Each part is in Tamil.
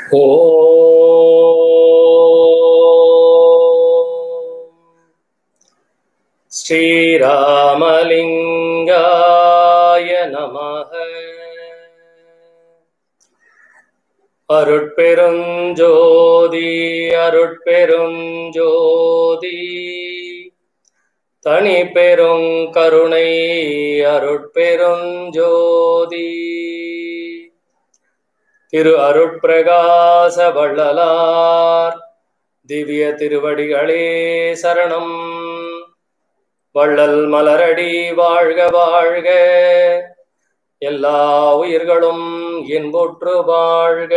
ॐ श्रीरामलिङ्गाय नमः அருட்பெருஞ்சோதி அருட்பெருஞ்சோதி தனி பெருங்கருணை அருட்பெருஞ்சோதி திரு அருட்பிரகாச வள்ளலார் திவ்ய திருவடிகளே சரணம் வள்ளல் மலரடி வாழ்க வாழ்க எல்லா உயிர்களும் இன்புற்று வாழ்க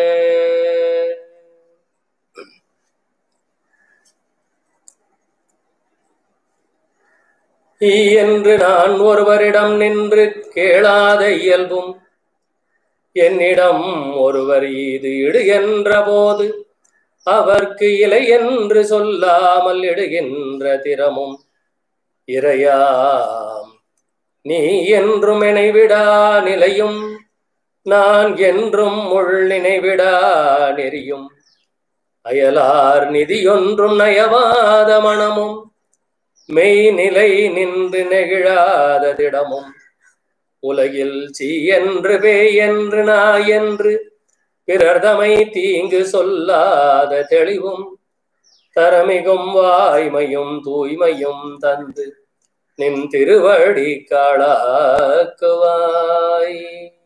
ஈ என்று நான் ஒருவரிடம் நின்று கேளாத இயல்பும் என்னிடம் ஒருவர் இது இடு என்ற போது அவர்க்கு இலை என்று சொல்லாமல் இடுகின்ற திறமும் இறையாம் நீ என்றும் நினைவிடா நிலையும் நான் என்றும் முள் நினைவிடா நெறியும் அயலார் நிதியொன்றும் நயவாத மனமும் மெய்நிலை நின்று நெகிழாத திடமும் உலகில் சீ என்று பேய் என்று நாய் என்று பிறர்தமை தீங்கு சொல்லாத தெளிவும் தரமிகும் வாய்மையும் தூய்மையும் தந்து நின் திருவடி காளாக்குவாய்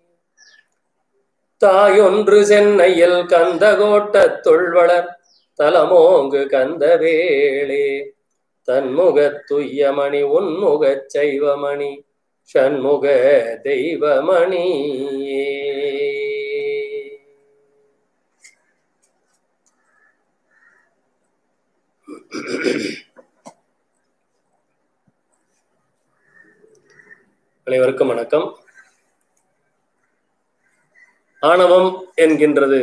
தாயொன்று சென்னையில் கந்தகோட்டத் தொழ்வளர் தலமோங்கு கந்தவேளே தன்முகத் துய்யமணி உன்முகச் சைவமணி ஷண்முக தெய்வமணியே அனைவருக்கும் வணக்கம் ஆணவம் என்கின்றது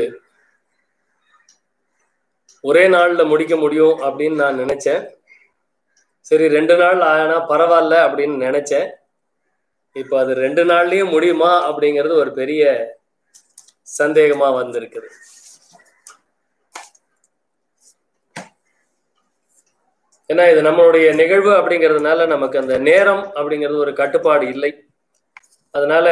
ஒரே நாள்ல முடிக்க முடியும் அப்படின்னு நான் நினைச்சேன் சரி ரெண்டு நாள் ஆனா பரவாயில்ல அப்படின்னு நினைச்சேன் இப்போ அது ரெண்டு நாள்லயும் முடியுமா அப்படிங்கிறது ஒரு பெரிய சந்தேகமா வந்திருக்குது ஏன்னா இது நம்மளுடைய நிகழ்வு அப்படிங்கிறதுனால நமக்கு அந்த நேரம் அப்படிங்கிறது ஒரு கட்டுப்பாடு இல்லை அதனால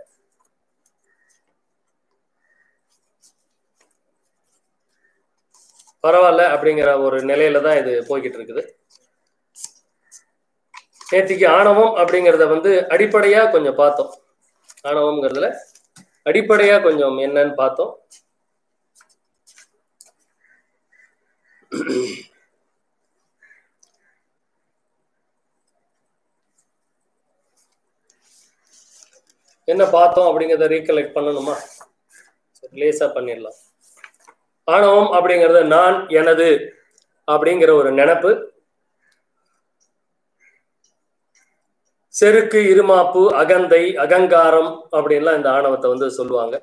பரவாயில்ல அப்படிங்கிற ஒரு நிலையில தான் இது போய்கிட்டு இருக்குது நேத்திக்கு ஆணவம் அப்படிங்கிறத வந்து அடிப்படையா கொஞ்சம் பார்த்தோம் ஆணவம்ங்கிறதுல அடிப்படையா கொஞ்சம் என்னன்னு பார்த்தோம் என்ன பார்த்தோம் அப்படிங்கிறத ரீகலெக்ட் பண்ணணுமா சரி லேசா பண்ணிடலாம் ஆணவம் அப்படிங்கிறது நான் எனது அப்படிங்கிற ஒரு நினப்பு செருக்கு இருமாப்பு அகந்தை அகங்காரம் அப்படின்லாம் இந்த ஆணவத்தை வந்து சொல்லுவாங்க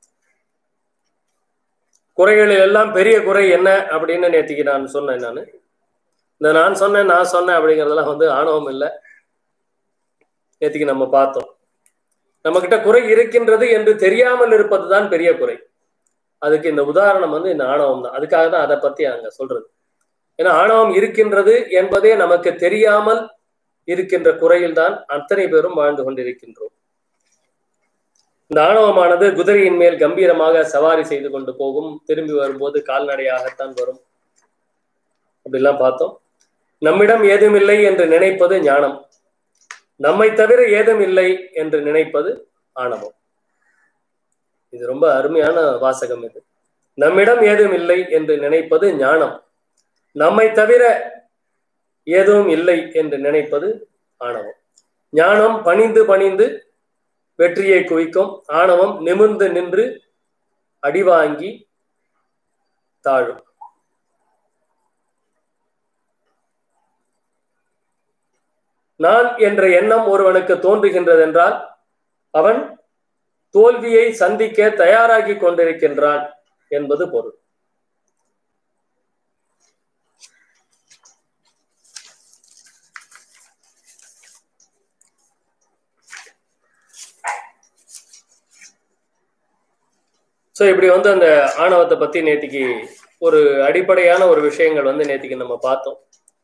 குறைகள் எல்லாம் பெரிய குறை என்ன அப்படின்னு நேத்திக்கு நான் சொன்னேன் நான் இந்த நான் சொன்னேன் நான் சொன்னேன் அப்படிங்கிறதெல்லாம் வந்து ஆணவம் இல்லை நேத்திக்கு நம்ம பார்த்தோம் நம்ம கிட்ட குறை இருக்கின்றது என்று தெரியாமல் இருப்பது தான் பெரிய குறை அதுக்கு இந்த உதாரணம் வந்து இந்த ஆணவம் தான் அதுக்காக தான் அதை பத்தி அங்க சொல்றது ஏன்னா ஆணவம் இருக்கின்றது என்பதே நமக்கு தெரியாமல் இருக்கின்ற குறையில் தான் அத்தனை பேரும் வாழ்ந்து கொண்டிருக்கின்றோம் இந்த ஆணவமானது குதிரையின் மேல் கம்பீரமாக சவாரி செய்து கொண்டு போகும் திரும்பி வரும்போது கால்நடையாகத்தான் வரும் அப்படிலாம் பார்த்தோம் நம்மிடம் ஏதும் இல்லை என்று நினைப்பது ஞானம் நம்மை தவிர ஏதும் இல்லை என்று நினைப்பது ஆணவம் இது ரொம்ப அருமையான வாசகம் இது நம்மிடம் ஏதும் இல்லை என்று நினைப்பது ஞானம் நம்மை தவிர ஏதும் இல்லை என்று நினைப்பது ஆணவம் ஞானம் பணிந்து பணிந்து வெற்றியை குவிக்கும் ஆணவம் நிமிர்ந்து நின்று அடிவாங்கி தாழும் நான் என்ற எண்ணம் ஒருவனுக்கு தோன்றுகின்றதென்றால் அவன் தோல்வியை சந்திக்க தயாராகி கொண்டிருக்கின்றான் என்பது பொருள் ஸோ இப்படி வந்து அந்த ஆணவத்தை பத்தி நேத்திக்கு ஒரு அடிப்படையான ஒரு விஷயங்கள் வந்து நேத்திக்கு நம்ம பார்த்தோம்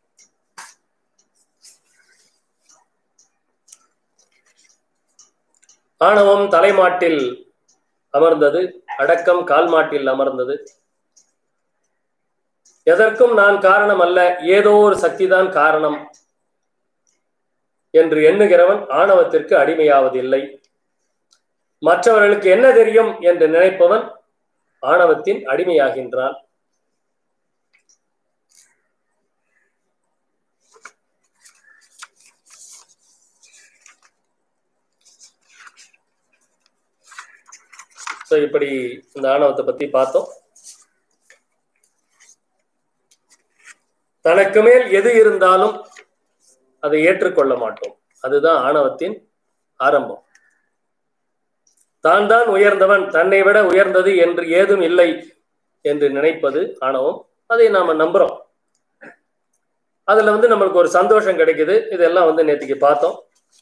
ஆணவம் தலைமாட்டில் அமர்ந்தது அடக்கம் கால்மாட்டில் அமர்ந்தது எதற்கும் நான் காரணம் அல்ல ஏதோ ஒரு சக்திதான் காரணம் என்று எண்ணுகிறவன் ஆணவத்திற்கு அடிமையாவதில்லை மற்றவர்களுக்கு என்ன தெரியும் என்று நினைப்பவன் ஆணவத்தின் அடிமையாகின்றான் ஸோ இப்படி இந்த ஆணவத்தை பத்தி பார்த்தோம் தனக்கு மேல் எது இருந்தாலும் அதை ஏற்றுக்கொள்ள மாட்டோம் அதுதான் ஆணவத்தின் ஆரம்பம் தான் தான் உயர்ந்தவன் தன்னை விட உயர்ந்தது என்று ஏதும் இல்லை என்று நினைப்பது ஆணவம் அதை நாம நம்புறோம் அதுல வந்து நம்மளுக்கு ஒரு சந்தோஷம் கிடைக்குது இதெல்லாம் வந்து நேற்றுக்கு பார்த்தோம்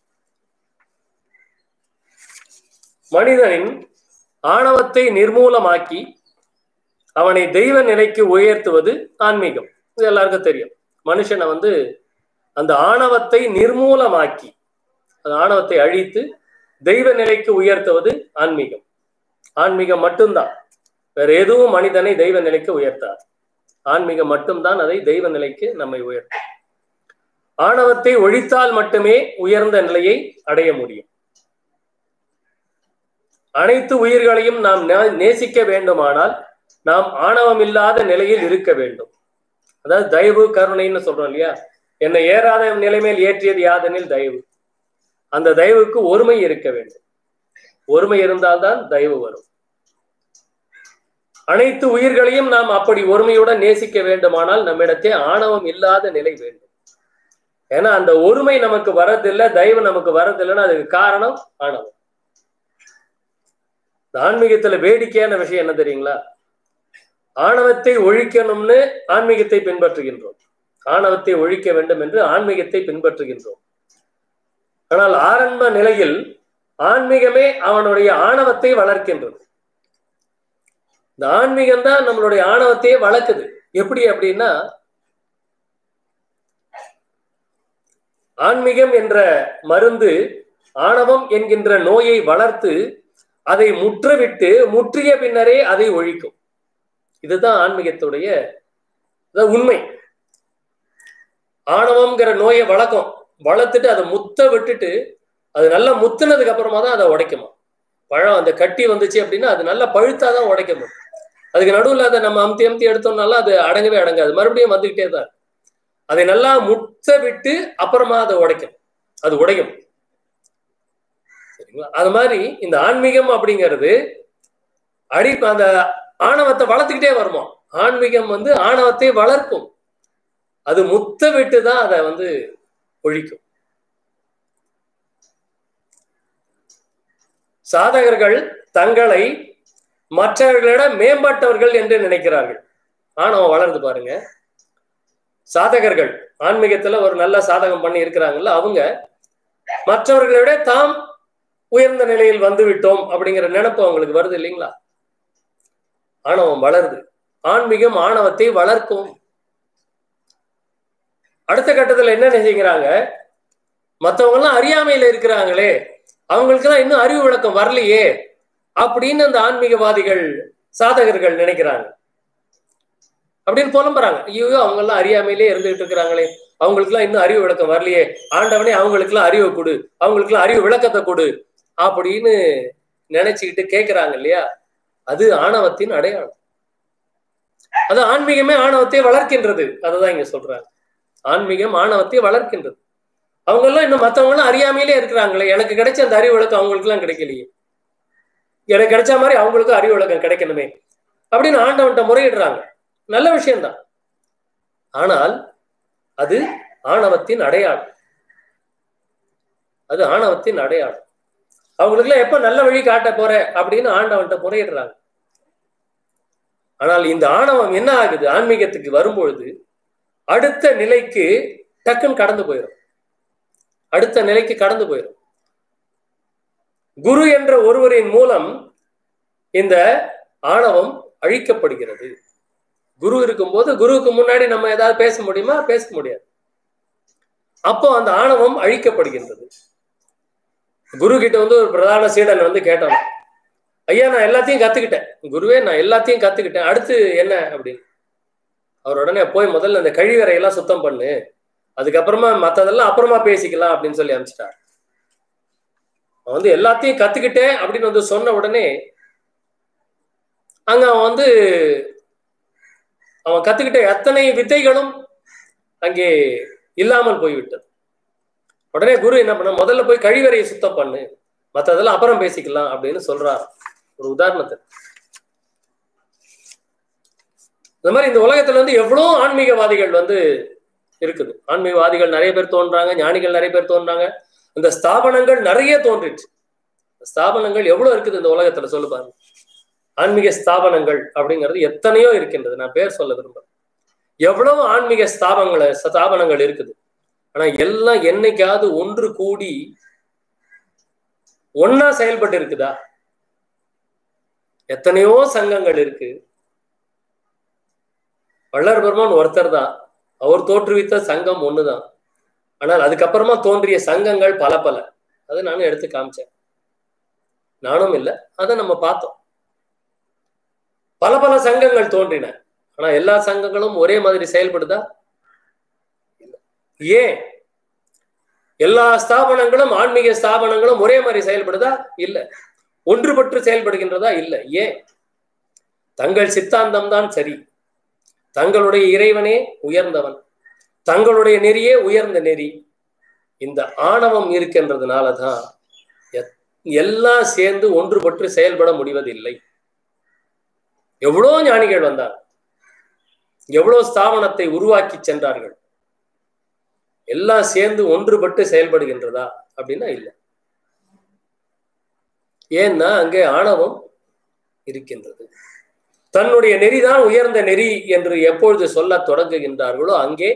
மனிதனின் ஆணவத்தை நிர்மூலமாக்கி அவனை தெய்வ நிலைக்கு உயர்த்துவது ஆன்மீகம் இது எல்லாருக்கும் தெரியும் மனுஷனை வந்து அந்த ஆணவத்தை நிர்மூலமாக்கி அந்த ஆணவத்தை அழித்து தெய்வ நிலைக்கு உயர்த்துவது ஆன்மீகம் ஆன்மீகம் மட்டும்தான் வேற எதுவும் மனிதனை தெய்வ நிலைக்கு உயர்த்தாது ஆன்மீகம் மட்டும்தான் அதை தெய்வ நிலைக்கு நம்மை உயர்த்தும் ஆணவத்தை ஒழித்தால் மட்டுமே உயர்ந்த நிலையை அடைய முடியும் அனைத்து உயிர்களையும் நாம் நேசிக்க வேண்டுமானால் நாம் ஆணவம் இல்லாத நிலையில் இருக்க வேண்டும் அதாவது தயவு கருணைன்னு சொல்றோம் இல்லையா என்னை ஏறாத நிலைமையில் ஏற்றியது யாதெனில் தயவு அந்த தயவுக்கு ஒருமை இருக்க வேண்டும் ஒருமை இருந்தால்தான் தயவு வரும் அனைத்து உயிர்களையும் நாம் அப்படி ஒருமையுடன் நேசிக்க வேண்டுமானால் நம்மிடத்தே ஆணவம் இல்லாத நிலை வேண்டும் ஏன்னா அந்த ஒருமை நமக்கு வரதில்லை தயவு நமக்கு வரதில்லைன்னா அதுக்கு காரணம் ஆணவம் ஆன்மீகத்துல வேடிக்கையான விஷயம் என்ன தெரியுங்களா ஆணவத்தை ஒழிக்கணும்னு ஆன்மீகத்தை பின்பற்றுகின்றோம் ஆணவத்தை ஒழிக்க வேண்டும் என்று ஆன்மீகத்தை பின்பற்றுகின்றோம் ஆனால் ஆரம்ப நிலையில் ஆன்மீகமே அவனுடைய ஆணவத்தை வளர்க்கின்றது இந்த ஆன்மீகம் தான் நம்மளுடைய ஆணவத்தையே வளர்க்குது எப்படி அப்படின்னா ஆன்மீகம் என்ற மருந்து ஆணவம் என்கின்ற நோயை வளர்த்து அதை முற்றவிட்டு முற்றிய பின்னரே அதை ஒழிக்கும் இதுதான் ஆன்மீகத்துடைய உண்மை ஆணவம்ங்கிற நோயை வளர்க்கும் வளர்த்துட்டு அதை முத்த விட்டுட்டு அது நல்லா முத்துனதுக்கு அப்புறமா தான் அதை உடைக்குமா பழம் அந்த கட்டி வந்துச்சு அப்படின்னா அது நல்லா பழுத்தாதான் உடைக்க முடியும் அதுக்கு நடுவில் அதை நம்ம அமுத்தி அமுத்தி எடுத்தோம்னால அது அடங்கவே அடங்காது மறுபடியும் வந்துகிட்டே தான் அதை நல்லா முத்த விட்டு அப்புறமா அதை உடைக்கும் அது உடையும் சரிங்களா அது மாதிரி இந்த ஆன்மீகம் அப்படிங்கிறது அடி அந்த ஆணவத்தை வளர்த்துக்கிட்டே வருமா ஆன்மீகம் வந்து ஆணவத்தை வளர்க்கும் அது முத்த விட்டு தான் அதை வந்து ஒழிக்கும் சாதகர்கள் தங்களை மற்றவர்களிட மேம்பட்டவர்கள் என்று நினைக்கிறார்கள் ஆணவம் வளர்ந்து பாருங்க சாதகர்கள் ஆன்மீகத்துல ஒரு நல்ல சாதகம் பண்ணி இருக்கிறாங்கல்ல அவங்க மற்றவர்களை விட தாம் உயர்ந்த நிலையில் வந்து விட்டோம் அப்படிங்கிற நினைப்பு அவங்களுக்கு வருது இல்லைங்களா ஆணவம் வளருது ஆன்மீகம் ஆணவத்தை வளர்க்கும் அடுத்த கட்டத்துல என்ன செய்கிறாங்க மற்றவங்க எல்லாம் அறியாமையில இருக்கிறாங்களே அவங்களுக்கு எல்லாம் இன்னும் அறிவு விளக்கம் வரலையே அப்படின்னு அந்த ஆன்மீகவாதிகள் சாதகர்கள் நினைக்கிறாங்க அப்படின்னு புலம்புறாங்க ஐயோ அவங்க எல்லாம் அறியாமையிலே இருந்துகிட்டு இருக்கிறாங்களே அவங்களுக்கு எல்லாம் இன்னும் அறிவு விளக்கம் வரலையே ஆண்டவனே அவங்களுக்கு எல்லாம் அறிவை கொடு அவங்களுக்கு எல்லாம் அறிவு விளக்கத்தை கொடு அப்படின்னு நினைச்சுக்கிட்டு கேட்கிறாங்க இல்லையா அது ஆணவத்தின் அடையாளம் அது ஆன்மீகமே ஆணவத்தை வளர்க்கின்றது அதுதான் இங்க சொல்றாங்க ஆன்மீகம் ஆணவத்தை வளர்க்கின்றது அவங்க எல்லாம் இன்னும் மத்தவங்க எல்லாம் அறியாமையிலே இருக்கிறாங்களே எனக்கு கிடைச்ச அந்த அறிவு விளக்கம் அவங்களுக்கு எல்லாம் கிடைக்கலையே எனக்கு கிடைச்ச மாதிரி அவங்களுக்கும் அறிவு விளக்கம் கிடைக்கணுமே அப்படின்னு ஆண்டவன்ட்ட முறையிடுறாங்க நல்ல விஷயம்தான் ஆனால் அது ஆணவத்தின் அடையாளம் அது ஆணவத்தின் அடையாளம் அவங்களுக்குலாம் எப்ப நல்ல வழி காட்ட போற அப்படின்னு ஆண்டவன்ட்ட முறையிடுறாங்க ஆனால் இந்த ஆணவம் என்ன ஆகுது ஆன்மீகத்துக்கு வரும்பொழுது அடுத்த நிலைக்கு டக்குன்னு கடந்து போயிடும் அடுத்த நிலைக்கு கடந்து போயிடும் குரு என்ற ஒருவரின் மூலம் இந்த ஆணவம் அழிக்கப்படுகிறது குரு இருக்கும்போது குருவுக்கு முன்னாடி நம்ம ஏதாவது பேச முடியுமா பேச முடியாது அப்போ அந்த ஆணவம் அழிக்கப்படுகின்றது குரு கிட்ட வந்து ஒரு பிரதான சீடன் வந்து கேட்டான் ஐயா நான் எல்லாத்தையும் கத்துக்கிட்டேன் குருவே நான் எல்லாத்தையும் கத்துக்கிட்டேன் அடுத்து என்ன அப்படின்னு அவர் உடனே போய் முதல்ல இந்த கழிவறையெல்லாம் சுத்தம் பண்ணு அதுக்கப்புறமா மத்ததெல்லாம் அப்புறமா பேசிக்கலாம் அப்படின்னு சொல்லி அனுப்பிச்சிட்டார் அவன் வந்து எல்லாத்தையும் கத்துக்கிட்டேன் அப்படின்னு வந்து சொன்ன உடனே அங்க அவன் வந்து அவன் கத்துக்கிட்ட எத்தனை வித்தைகளும் அங்கே இல்லாமல் போய்விட்டது உடனே குரு என்ன பண்ண முதல்ல போய் கழிவறையை சுத்தம் பண்ணு மத்ததெல்லாம் அப்புறம் பேசிக்கலாம் அப்படின்னு சொல்றார் ஒரு உதாரணத்துக்கு இந்த மாதிரி இந்த உலகத்துல வந்து எவ்வளோ ஆன்மீகவாதிகள் வந்து இருக்குது ஆன்மீகவாதிகள் நிறைய பேர் தோன்றாங்க ஞானிகள் நிறைய பேர் தோன்றாங்க இந்த ஸ்தாபனங்கள் நிறைய தோன்றிச்சு ஸ்தாபனங்கள் எவ்வளவு இருக்குது இந்த உலகத்துல சொல்லு பாருங்க ஆன்மீக ஸ்தாபனங்கள் அப்படிங்கிறது எத்தனையோ இருக்கின்றது நான் பேர் சொல்ல விரும்புறேன் எவ்வளவு ஆன்மீக ஸ்தாபங்களை ஸ்தாபனங்கள் இருக்குது ஆனா எல்லாம் என்னைக்காவது ஒன்று கூடி ஒன்னா செயல்பட்டு இருக்குதா எத்தனையோ சங்கங்கள் இருக்கு வள்ளர் பெருமான் ஒருத்தர் தான் அவர் தோற்றுவித்த சங்கம் ஒண்ணுதான் ஆனால் அதுக்கப்புறமா தோன்றிய சங்கங்கள் பல பல அதை நானும் எடுத்து காமிச்சேன் நானும் இல்லை அதை நம்ம பார்த்தோம் பல பல சங்கங்கள் தோன்றின ஆனா எல்லா சங்கங்களும் ஒரே மாதிரி செயல்படுதா ஏன் எல்லா ஸ்தாபனங்களும் ஆன்மீக ஸ்தாபனங்களும் ஒரே மாதிரி செயல்படுதா இல்ல ஒன்றுபட்டு செயல்படுகின்றதா இல்ல ஏன் தங்கள் சித்தாந்தம் தான் சரி தங்களுடைய இறைவனே உயர்ந்தவன் தங்களுடைய நெறியே உயர்ந்த நெறி இந்த ஆணவம் இருக்கின்றதுனாலதான் எல்லாம் சேர்ந்து ஒன்றுபட்டு செயல்பட முடிவதில்லை எவ்வளோ ஞானிகள் வந்தார் எவ்வளவு ஸ்தாபனத்தை உருவாக்கி சென்றார்கள் எல்லாம் சேர்ந்து ஒன்றுபட்டு செயல்படுகின்றதா அப்படின்னா இல்லை ஏன்னா அங்கே ஆணவம் இருக்கின்றது தன்னுடைய நெறிதான் உயர்ந்த நெறி என்று எப்பொழுது சொல்ல தொடங்குகின்றார்களோ அங்கே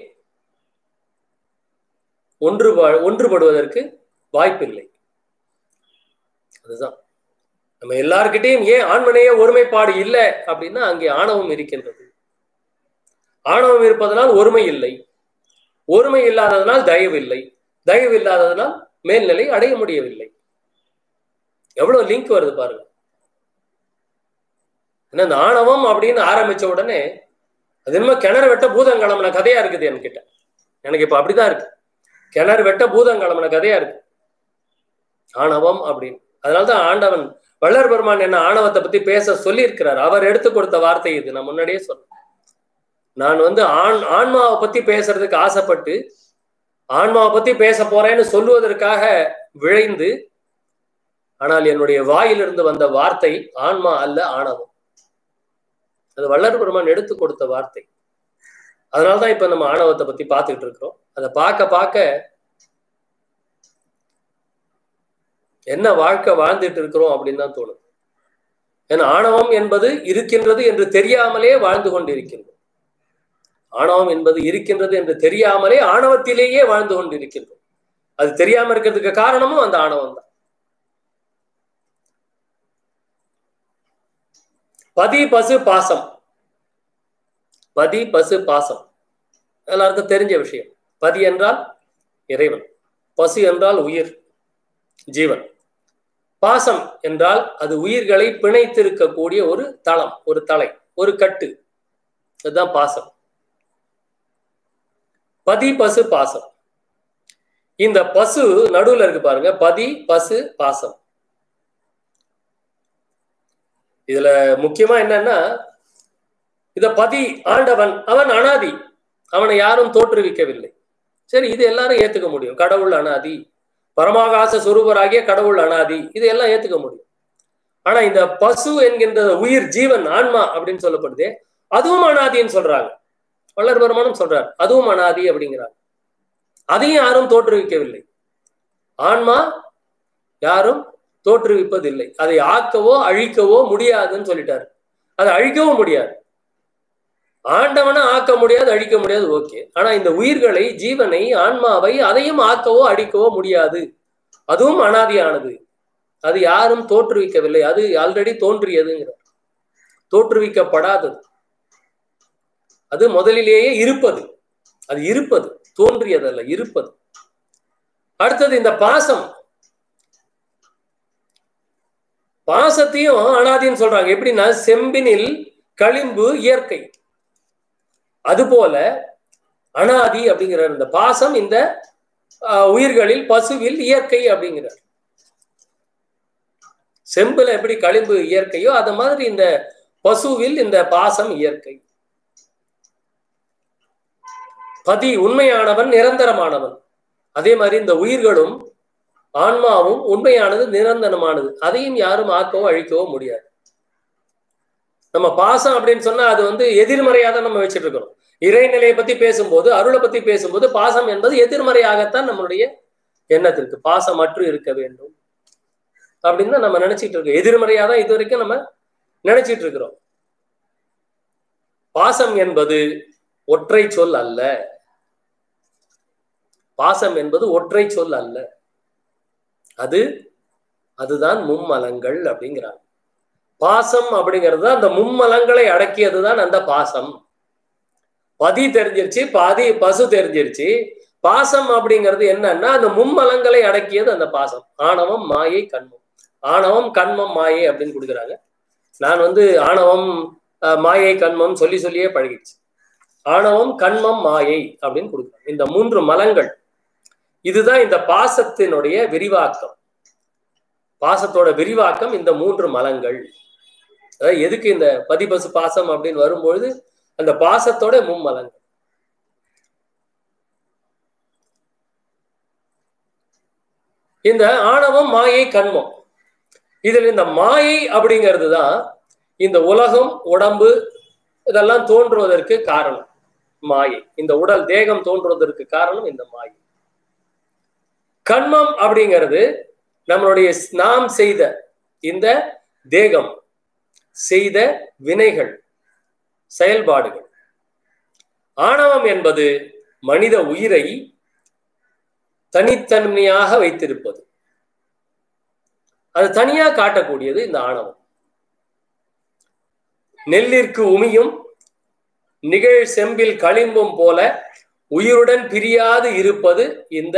ஒன்று ஒன்றுபடுவதற்கு வாய்ப்பில்லை அதுதான் நம்ம எல்லார்கிட்டையும் ஏன் ஆண்மனைய ஒருமைப்பாடு இல்லை அப்படின்னா அங்கே ஆணவம் இருக்கின்றது ஆணவம் இருப்பதனால் ஒருமை இல்லை ஒருமை இல்லாததனால் தயவு இல்லை தயவு இல்லாததனால் மேல்நிலை அடைய முடியவில்லை எவ்வளவு லிங்க் வருது பாருங்க ஏன்னா இந்த ஆணவம் அப்படின்னு ஆரம்பிச்ச உடனே அது என்னமோ கிணறு வெட்ட பூதம் கிளம்புன கதையா இருக்குது என்கிட்ட எனக்கு இப்ப அப்படிதான் இருக்கு கிணறு வெட்ட பூதம் கிளம்புன கதையா இருக்கு ஆணவம் அப்படின்னு அதனால்தான் ஆண்டவன் வள்ளர் பெருமான் என்ன ஆணவத்தை பத்தி பேச சொல்லியிருக்கிறார் அவர் எடுத்து கொடுத்த வார்த்தை இது நான் முன்னாடியே சொன்னேன் நான் வந்து ஆண் ஆன்மாவை பத்தி பேசுறதுக்கு ஆசைப்பட்டு ஆன்மாவை பத்தி பேச போறேன்னு சொல்லுவதற்காக விழைந்து ஆனால் என்னுடைய வாயிலிருந்து வந்த வார்த்தை ஆன்மா அல்ல ஆணவம் அது வள்ளர் பெருமான் எடுத்து கொடுத்த வார்த்தை அதனால்தான் இப்ப நம்ம ஆணவத்தை பத்தி பார்த்துக்கிட்டு இருக்கிறோம் அதை பார்க்க பார்க்க என்ன வாழ்க்கை வாழ்ந்துட்டு இருக்கிறோம் அப்படின்னு தான் தோணுது ஏன்னா ஆணவம் என்பது இருக்கின்றது என்று தெரியாமலே வாழ்ந்து கொண்டிருக்கின்றோம் ஆணவம் என்பது இருக்கின்றது என்று தெரியாமலே ஆணவத்திலேயே வாழ்ந்து கொண்டிருக்கின்றோம் அது தெரியாம இருக்கிறதுக்கு காரணமும் அந்த ஆணவம் தான் பதி பசு பாசம் பதி பசு பாசம் எல்லாருக்கும் தெரிஞ்ச விஷயம் பதி என்றால் இறைவன் பசு என்றால் உயிர் ஜீவன் பாசம் என்றால் அது உயிர்களை பிணைத்திருக்கக்கூடிய ஒரு தளம் ஒரு தலை ஒரு கட்டு அதுதான் பாசம் பதி பசு பாசம் இந்த பசு நடுவுல இருக்கு பாருங்க பதி பசு பாசம் இதுல முக்கியமா என்னன்னா இத பதி ஆண்டவன் அவன் அனாதி அவனை யாரும் தோற்றுவிக்கவில்லை சரி இது எல்லாரும் ஏத்துக்க முடியும் கடவுள் அனாதி பரமாகாச சுரூபராகிய கடவுள் அனாதி இது எல்லாம் ஏத்துக்க முடியும் ஆனா இந்த பசு என்கின்ற உயிர் ஜீவன் ஆன்மா அப்படின்னு சொல்லப்படுது அதுவும் அனாதின்னு சொல்றாங்க வள்ளர் பெருமானும் சொல்றார் அதுவும் அனாதி அப்படிங்கிறார் அதையும் யாரும் தோற்றுவிக்கவில்லை ஆன்மா யாரும் தோற்றுவிப்பதில்லை அதை ஆக்கவோ அழிக்கவோ முடியாதுன்னு சொல்லிட்டாரு அதை அழிக்கவும் முடியாது ஆண்டவனை ஆக்க முடியாது அழிக்க முடியாது ஓகே ஆனா இந்த உயிர்களை ஜீவனை ஆன்மாவை அதையும் ஆக்கவோ அழிக்கவோ முடியாது அதுவும் அனாதியானது அது யாரும் தோற்றுவிக்கவில்லை அது ஆல்ரெடி தோன்றியதுங்கிறார் தோற்றுவிக்கப்படாதது அது முதலிலேயே இருப்பது அது இருப்பது தோன்றியதல்ல இருப்பது அடுத்தது இந்த பாசம் பாசத்தையும் அனாதின்னு சொல்றாங்க எப்படின்னா செம்பினில் களிம்பு இயற்கை அதுபோல அனாதி அப்படிங்கிறார் இந்த பாசம் இந்த ஆஹ், உயிர்களில் பசுவில் இயற்கை அப்படிங்கிறார் செம்புல எப்படி களிம்பு இயற்கையோ அது மாதிரி இந்த பசுவில் இந்த பாசம் இயற்கை பதி உண்மையானவன் நிரந்தரமானவன் அதே மாதிரி இந்த உயிர்களும் ஆன்மாவும் உண்மையானது நிரந்தரமானது அதையும் யாரும் ஆக்கவோ அழிக்கவோ முடியாது நம்ம பாசம் அப்படின்னு சொன்னா அது வந்து எதிர்மறையா தான் நம்ம வச்சுட்டு இருக்கிறோம் இறைநிலையை பத்தி பேசும்போது அருளை பத்தி பேசும்போது பாசம் என்பது எதிர்மறையாகத்தான் நம்மளுடைய எண்ணத்திற்கு பாசமற்று இருக்க வேண்டும் அப்படின்னு தான் நம்ம நினைச்சிட்டு இருக்கோம் எதிர்மறையா தான் இது வரைக்கும் நம்ம நினைச்சிட்டு இருக்கிறோம் பாசம் என்பது ஒற்றை சொல் அல்ல பாசம் என்பது ஒற்றை சொல் அல்ல அது அதுதான் மும்மலங்கள் அப்படிங்கிறாங்க பாசம் அப்படிங்கிறது அந்த மும்மலங்களை அடக்கியதுதான் அந்த பாசம் பதி தெரிஞ்சிருச்சு பாதி பசு தெரிஞ்சிருச்சு பாசம் அப்படிங்கிறது என்னன்னா அந்த மும்மலங்களை அடக்கியது அந்த பாசம் ஆணவம் மாயை கண்மம் ஆணவம் கண்மம் மாயை அப்படின்னு கொடுக்குறாங்க நான் வந்து ஆணவம் அஹ், மாயை கண்மம் சொல்லி சொல்லியே பழகிடுச்சு ஆணவம் கண்மம் மாயை அப்படின்னு கொடுக்குறாங்க இந்த மூன்று மலங்கள் இதுதான் இந்த பாசத்தினுடைய விரிவாக்கம் பாசத்தோட விரிவாக்கம் இந்த மூன்று மலங்கள் அதாவது எதுக்கு இந்த பதிபசு பாசம் அப்படின்னு வரும்பொழுது அந்த பாசத்தோட மும்மலங்கள் இந்த ஆணவம் மாயை கண்மம் இதில் இந்த மாயை அப்படிங்கிறது தான் இந்த உலகம் உடம்பு இதெல்லாம் தோன்றுவதற்கு காரணம் மாயை இந்த உடல் தேகம் தோன்றுவதற்கு காரணம் இந்த மாயை கண்மம் அப்படிங்கிறது நம்மளுடைய நாம் செய்த இந்த தேகம் செய்த வினைகள் செயல்பாடுகள் ஆணவம் என்பது மனித உயிரை தனித்தன்மையாக வைத்திருப்பது அது தனியா காட்டக்கூடியது இந்த ஆணவம் நெல்லிற்கு உமியும் நிகழ் செம்பில் களிம்பும் போல உயிருடன் பிரியாது இருப்பது இந்த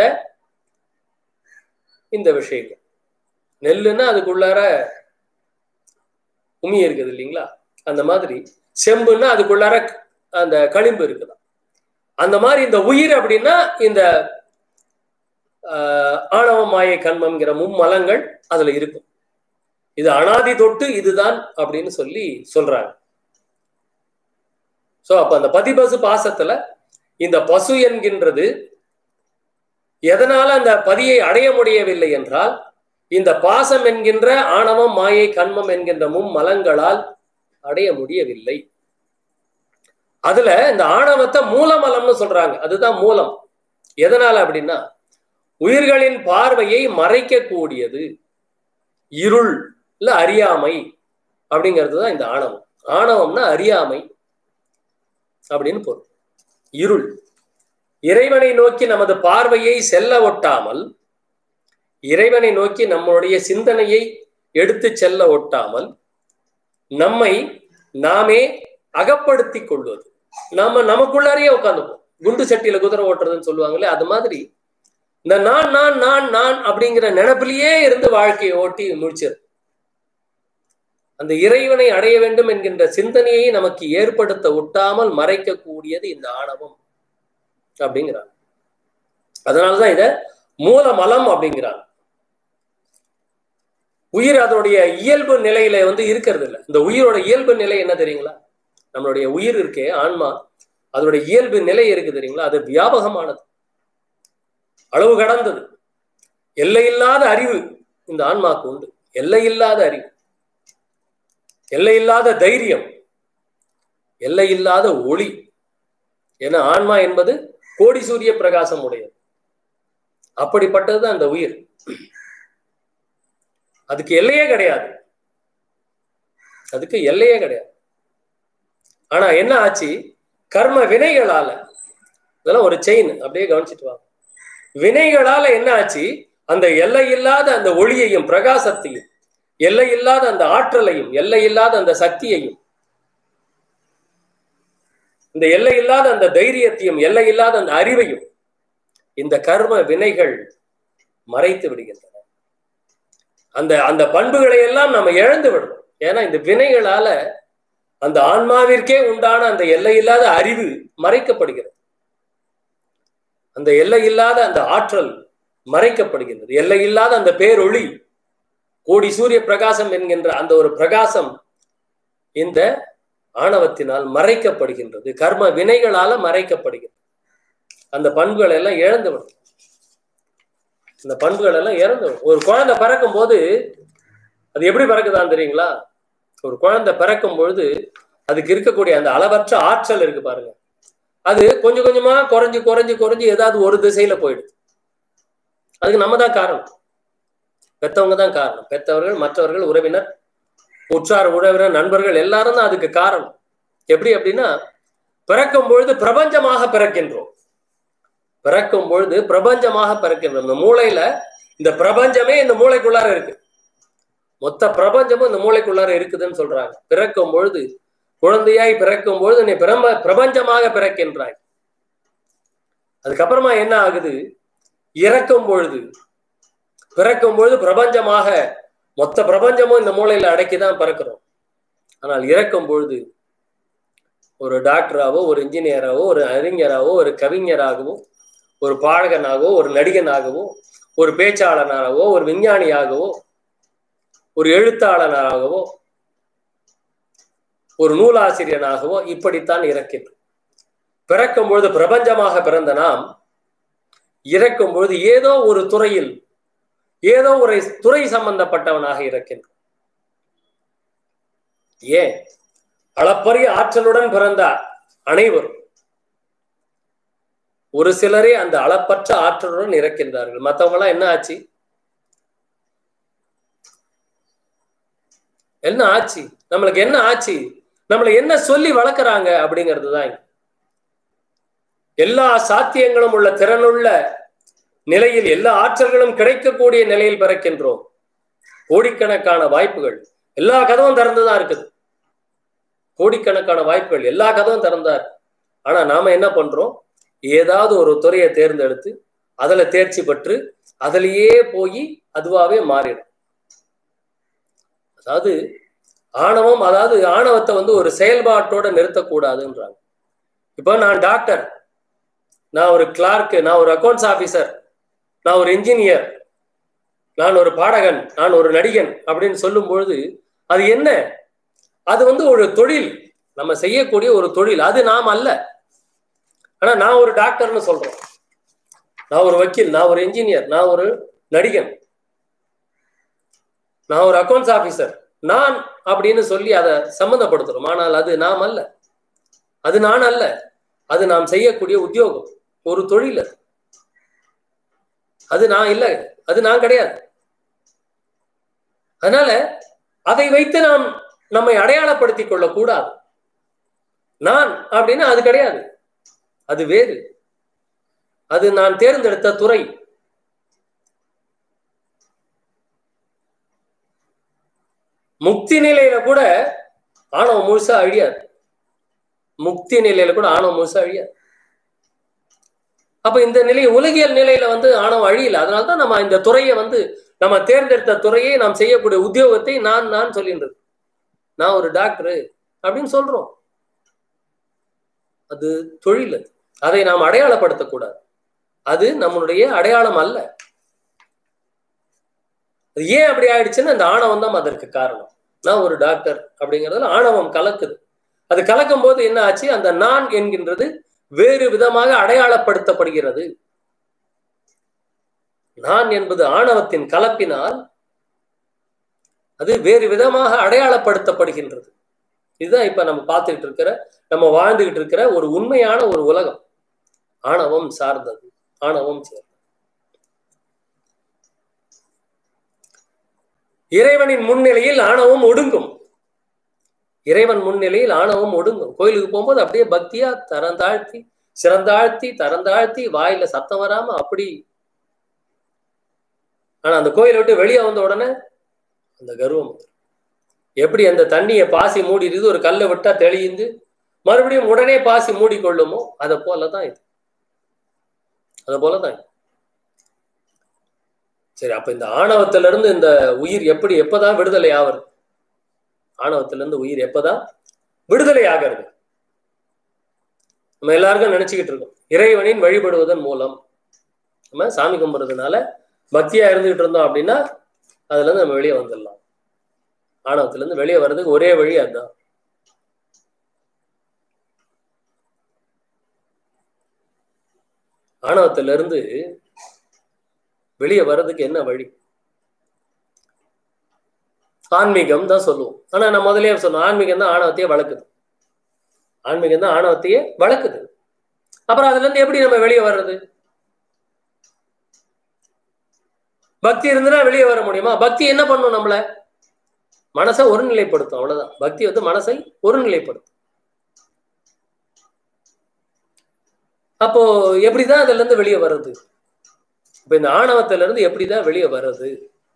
இந்த விஷயங்கள் நெல்லுன்னா அதுக்குள்ளார உமி இருக்குது இல்லைங்களா அந்த மாதிரி செம்புன்னா அதுக்குள்ளார அந்த களிம்பு இருக்குதா அந்த மாதிரி இந்த உயிர் அப்படின்னா இந்த ஆஹ், ஆணவ மாயை கண்மம்ங்கிற மும்மலங்கள் அதுல இருக்கும் இது அனாதி தொட்டு இதுதான் அப்படின்னு சொல்லி சொல்றாங்க சோ அப்ப அந்த பதிபசு பாசத்துல இந்த பசு என்கின்றது எதனால அந்த பதியை அடைய முடியவில்லை என்றால் இந்த பாசம் என்கின்ற ஆணவம் மாயை கண்மம் என்கின்ற மும்மலங்களால் அடைய முடியவில்லை அதுல இந்த ஆணவத்தை மூலமலம்னு சொல்றாங்க அதுதான் மூலம் எதனால அப்படின்னா உயிர்களின் பார்வையை மறைக்கக்கூடியது இருள் இல்ல அறியாமை அப்படிங்கிறது தான் இந்த ஆணவம் ஆணவம்னா அறியாமை அப்படின்னு பொருள் இருள் இறைவனை நோக்கி நமது பார்வையை செல்ல ஒட்டாமல் இறைவனை நோக்கி நம்முடைய சிந்தனையை எடுத்து செல்ல ஒட்டாமல் நம்மை நாமே அகப்படுத்தி கொள்வது நாம நமக்குள்ளாரையே உட்காந்துப்போம் குண்டு சட்டியில குதிரை ஓட்டுறதுன்னு சொல்லுவாங்களே அது மாதிரி இந்த நான் நான் நான் நான் அப்படிங்கிற நினைப்பிலேயே இருந்து வாழ்க்கையை ஓட்டி முடிச்சிரு அந்த இறைவனை அடைய வேண்டும் என்கின்ற சிந்தனையை நமக்கு ஏற்படுத்த ஒட்டாமல் மறைக்கக்கூடியது இந்த ஆணவம் அப்படிங்கிறாங்க அதனாலதான் இத மூலமலம் அப்படிங்கிறாங்க உயிர் அதனுடைய இயல்பு நிலையில வந்து இருக்கிறது இல்லை இந்த உயிரோட இயல்பு நிலை என்ன தெரியுங்களா நம்மளுடைய உயிர் இருக்கே ஆன்மா அதனுடைய இயல்பு நிலை இருக்கு தெரியுங்களா அது வியாபகமானது அளவு கடந்தது எல்லையில்லாத அறிவு இந்த ஆன்மாக்கு உண்டு எல்லையில்லாத அறிவு எல்லையில்லாத தைரியம் எல்லையில்லாத ஒளி ஏன்னா ஆன்மா என்பது கோடி சூரிய பிரகாசம் உடையது அப்படிப்பட்டதுதான் அந்த உயிர் அதுக்கு எல்லையே கிடையாது அதுக்கு எல்லையே கிடையாது ஆனா என்ன ஆச்சு கர்ம வினைகளால இதெல்லாம் ஒரு செயின் அப்படியே கவனிச்சுட்டு வாங்க வினைகளால என்ன ஆச்சு அந்த எல்லையில்லாத அந்த ஒளியையும் பிரகாசத்தையும் எல்லையில்லாத அந்த ஆற்றலையும் எல்லையில்லாத அந்த சக்தியையும் இந்த எல்லை இல்லாத அந்த தைரியத்தையும் எல்லை இல்லாத அந்த அறிவையும் இந்த கர்ம வினைகள் மறைத்து விடுகின்றன அந்த அந்த பண்புகளை எல்லாம் நம்ம இழந்து விடுறோம் ஏன்னா இந்த வினைகளால அந்த ஆன்மாவிற்கே உண்டான அந்த எல்லை இல்லாத அறிவு மறைக்கப்படுகிறது அந்த எல்லை இல்லாத அந்த ஆற்றல் மறைக்கப்படுகின்றது எல்லை இல்லாத அந்த பேரொளி கோடி சூரிய பிரகாசம் என்கின்ற அந்த ஒரு பிரகாசம் இந்த ஆணவத்தினால் மறைக்கப்படுகின்றது கர்ம வினைகளால மறைக்கப்படுகிறது அந்த பண்புகள் எல்லாம் இழந்து விடும் அந்த பண்புகள் எல்லாம் இறந்து விடும் ஒரு குழந்தை பிறக்கும் போது அது எப்படி பிறக்குதான் தெரியுங்களா ஒரு குழந்தை பிறக்கும் பொழுது அதுக்கு இருக்கக்கூடிய அந்த அளவற்ற ஆற்றல் இருக்கு பாருங்க அது கொஞ்சம் கொஞ்சமா குறைஞ்சு குறைஞ்சு குறைஞ்சு ஏதாவது ஒரு திசையில போயிடுது அதுக்கு நம்ம தான் காரணம் பெத்தவங்க தான் காரணம் பெத்தவர்கள் மற்றவர்கள் உறவினர் உற்றார் உறவினர் நண்பர்கள் எல்லாரும் தான் அதுக்கு காரணம் எப்படி அப்படின்னா பிறக்கும் பொழுது பிரபஞ்சமாக பிறக்கின்றோம் பிறக்கும் பொழுது பிரபஞ்சமாக பிறக்கின்றோம் இந்த மூளையில இந்த பிரபஞ்சமே இந்த மூளைக்குள்ளார இருக்கு மொத்த பிரபஞ்சமும் இந்த மூளைக்குள்ளார இருக்குதுன்னு சொல்றாங்க பிறக்கும் பொழுது குழந்தையாய் பிறக்கும் பொழுது நீ பிரம பிரபஞ்சமாக பிறக்கின்றாய் அதுக்கப்புறமா என்ன ஆகுது இறக்கும் பொழுது பிறக்கும் பொழுது பிரபஞ்சமாக மொத்த பிரபஞ்சமும் இந்த மூளையில அடக்கிதான் பிறக்கிறோம் ஆனால் இறக்கும் பொழுது ஒரு டாக்டராகவோ ஒரு இன்ஜினியராகவோ ஒரு அறிஞராகவோ ஒரு கவிஞராகவோ ஒரு பாடகனாகவோ ஒரு நடிகனாகவோ ஒரு பேச்சாளனாகவோ ஒரு விஞ்ஞானியாகவோ ஒரு எழுத்தாளனாகவோ ஒரு நூலாசிரியனாகவோ இப்படித்தான் இறக்கின்றோம் பிறக்கும் பொழுது பிரபஞ்சமாக பிறந்த நாம் இறக்கும் பொழுது ஏதோ ஒரு துறையில் ஏதோ ஒரு துறை சம்பந்தப்பட்டவனாக இறக்கின்றோம் ஏன் அளப்பரிய ஆற்றலுடன் பிறந்த அனைவரும் ஒரு சிலரே அந்த அளப்பற்ற ஆற்றலுடன் இறக்கின்றார்கள் மற்றவங்க எல்லாம் என்ன ஆச்சு என்ன ஆச்சு நம்மளுக்கு என்ன ஆச்சு நம்மளை என்ன சொல்லி வளர்க்குறாங்க அப்படிங்கிறது தான் எல்லா சாத்தியங்களும் உள்ள திறனுள்ள நிலையில் எல்லா ஆற்றல்களும் கிடைக்கக்கூடிய நிலையில் பிறக்கின்றோம் கோடிக்கணக்கான வாய்ப்புகள் எல்லா கதவும் திறந்துதான் இருக்குது கோடிக்கணக்கான வாய்ப்புகள் எல்லா கதவும் திறந்தார் ஆனா நாம என்ன பண்றோம் ஏதாவது ஒரு துறையை தேர்ந்தெடுத்து அதுல தேர்ச்சி பெற்று அதுலயே போய் அதுவாவே மாறிடும் அதாவது ஆணவம் அதாவது ஆணவத்தை வந்து ஒரு செயல்பாட்டோட நிறுத்தக்கூடாதுன்றாங்க இப்போ நான் டாக்டர் நான் ஒரு கிளார்க்கு நான் ஒரு அக்கௌண்ட்ஸ் ஆபீசர் நான் ஒரு இன்ஜினியர் நான் ஒரு பாடகன் நான் ஒரு நடிகன் அப்படின்னு சொல்லும் பொழுது அது என்ன அது வந்து ஒரு தொழில் நம்ம செய்யக்கூடிய ஒரு தொழில் அது நாம் அல்ல ஆனா நான் ஒரு டாக்டர்னு சொல்றேன் நான் ஒரு வக்கீல் நான் ஒரு இன்ஜினியர் நான் ஒரு நடிகன் நான் ஒரு அக்கௌண்ட்ஸ் ஆபீசர் நான் அப்படின்னு சொல்லி அதை சம்மந்தப்படுத்துறோம் ஆனால் அது நாம் அல்ல அது நான் அல்ல அது நாம் செய்யக்கூடிய உத்தியோகம் ஒரு தொழில் அது அது நான் இல்லை அது நான் கிடையாது அதனால அதை வைத்து நாம் நம்மை அடையாளப்படுத்திக் கொள்ளக்கூடாது நான் அப்படின்னா அது கிடையாது அது வேறு அது நான் தேர்ந்தெடுத்த துறை முக்தி நிலையில கூட ஆணவம் முழுசா அழியாது முக்தி நிலையில கூட ஆணவம் முழுசா அழியாது அப்ப இந்த நிலை உலகியல் நிலையில வந்து ஆணவம் அழியல அதனால்தான் நம்ம இந்த துறையை வந்து நம்ம தேர்ந்தெடுத்த துறையை நாம் செய்யக்கூடிய உத்தியோகத்தை நான் நான் சொல்லின்றது நான் ஒரு டாக்டரு அப்படின்னு சொல்றோம் அது தொழில் அது அதை நாம் அடையாளப்படுத்தக்கூடாது அது நம்மளுடைய அடையாளம் அல்ல அது ஏன் அப்படி ஆயிடுச்சுன்னு அந்த ஆணவம் தான் அதற்கு காரணம் நான் ஒரு டாக்டர் அப்படிங்கிறதுல ஆணவம் கலக்குது அது கலக்கும் போது என்ன ஆச்சு அந்த நான் என்கின்றது வேறு விதமாக அடையாளப்படுத்தப்படுகிறது நான் என்பது ஆணவத்தின் கலப்பினால் அது வேறு விதமாக அடையாளப்படுத்தப்படுகின்றது இதுதான் இப்ப நம்ம பார்த்துக்கிட்டு இருக்கிற நம்ம வாழ்ந்துகிட்டு இருக்கிற ஒரு உண்மையான ஒரு உலகம் ஆணவம் சார்ந்தது ஆணவம் சேர்ந்தது இறைவனின் முன்னிலையில் ஆணவம் ஒடுங்கும் இறைவன் முன்னிலையில் ஆணவம் ஒடுங்கும் கோயிலுக்கு போகும்போது அப்படியே பக்தியா தரந்தாழ்த்தி சிறந்தாழ்த்தி தரந்தாழ்த்தி வாயில சத்தம் வராம அப்படி ஆனா அந்த கோயிலை விட்டு வெளியே வந்த உடனே அந்த கர்வம் எப்படி அந்த தண்ணியை பாசி மூடிடுது ஒரு கல்லை விட்டா தெளியுந்து மறுபடியும் உடனே பாசி மூடிக்கொள்ளுமோ அதை போலதான் இது அதை போலதான் இது சரி அப்ப இந்த ஆணவத்துல இருந்து இந்த உயிர் எப்படி எப்பதான் விடுதலை ஆகுறது ஆணவத்துல இருந்து உயிர் எப்பதான் விடுதலை ஆகிறது நம்ம எல்லாருக்கும் நினைச்சுக்கிட்டு இருக்கோம் இறைவனின் வழிபடுவதன் மூலம் நம்ம சாமி கும்பிடுறதுனால பக்தியா இருந்துகிட்டு இருந்தோம் அப்படின்னா அதுல இருந்து நம்ம வெளியே வந்துடலாம் ஆணவத்துல இருந்து வெளியே வர்றதுக்கு ஒரே வழி அதுதான் ஆணவத்துல இருந்து வெளியே வர்றதுக்கு என்ன வழி ஆன்மீகம் தான் சொல்லுவோம் ஆனா நான் முதலே சொன்னோம் ஆன்மீகம் தான் ஆணவத்தையே வளர்க்குது ஆன்மீகம் தான் ஆணவத்தையே வளர்க்குது அப்புறம் அதுல இருந்து எப்படி நம்ம வெளியே வர்றது பக்தி இருந்துன்னா வெளியே வர முடியுமா பக்தி என்ன பண்ணும் நம்மள மனசை ஒருநிலைப்படுத்தும் அவ்வளவுதான் பக்தி வந்து மனசை ஒருநிலைப்படுத்தும் அப்போ எப்படிதான் அதுல இருந்து வெளியே வர்றது இப்ப இந்த ஆணவத்துல இருந்து எப்படிதான் வெளியே வர்றது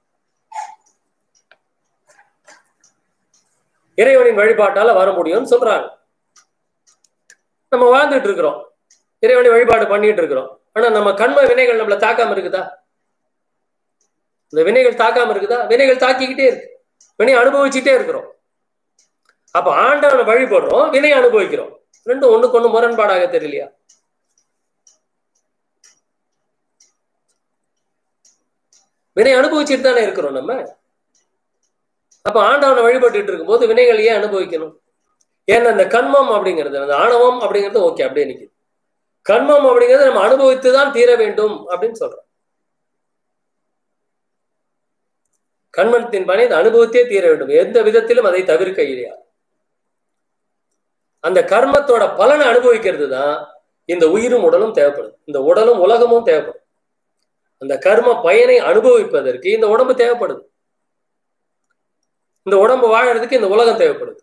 இறைவனின் வழிபாட்டால வர முடியும்னு சொல்றாங்க நம்ம வாழ்ந்துட்டு இருக்கிறோம் இறைவனை வழிபாடு பண்ணிட்டு இருக்கிறோம் ஆனா நம்ம கண்ம வினைகள் நம்மள தாக்காம இருக்குதா இந்த வினைகள் தாக்காம இருக்குதா வினைகள் தாக்கிக்கிட்டே இருக்கு வினை அனுபவிச்சுட்டே இருக்கிறோம் அப்ப ஆண்டவனை வழிபடுறோம் வினை அனுபவிக்கிறோம் ரெண்டும் ஒண்ணுக்கு ஒண்ணு முரண்பாடாக தெரியலையா வினை அனுபவிச்சுட்டு தானே இருக்கிறோம் நம்ம அப்ப ஆண்டவனை வழிபட்டுட்டு இருக்கும்போது வினைகள் ஏன் அனுபவிக்கணும் ஏன்னா இந்த கண்மம் அப்படிங்கிறது அந்த ஆணவம் அப்படிங்கிறது ஓகே அப்படியே நிக்குது கண்மம் அப்படிங்கிறது நம்ம அனுபவித்து தான் தீர வேண்டும் அப்படின்னு சொல்றோம் கண்மணத்தின் பணி இந்த அனுபவத்தே தீர வேண்டும் எந்த விதத்திலும் அதை தவிர்க்க இல்லையா அந்த கர்மத்தோட பலனை அனுபவிக்கிறது தான் இந்த உயிரும் உடலும் தேவைப்படுது இந்த உடலும் உலகமும் தேவைப்படும் அந்த கர்ம பயனை அனுபவிப்பதற்கு இந்த உடம்பு தேவைப்படுது இந்த உடம்பு வாழறதுக்கு இந்த உலகம் தேவைப்படுது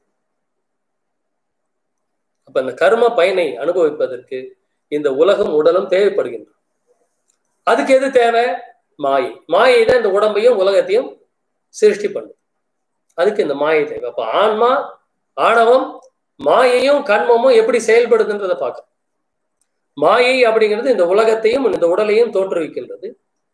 அப்ப இந்த கர்ம பயனை அனுபவிப்பதற்கு இந்த உலகம் உடலும் தேவைப்படுகின்றன அதுக்கு எது தேவை மாயை மாயை தான் இந்த உடம்பையும் உலகத்தையும் சிருஷ்டி பண்ணுது அதுக்கு இந்த மாயை தேவை அப்ப ஆன்மா ஆணவம் மாயையும் கண்மமும் எப்படி செயல்படுதுன்றத பார்க்க மாயை அப்படிங்கிறது இந்த உலகத்தையும் இந்த உடலையும் தோற்றுவிக்கின்றது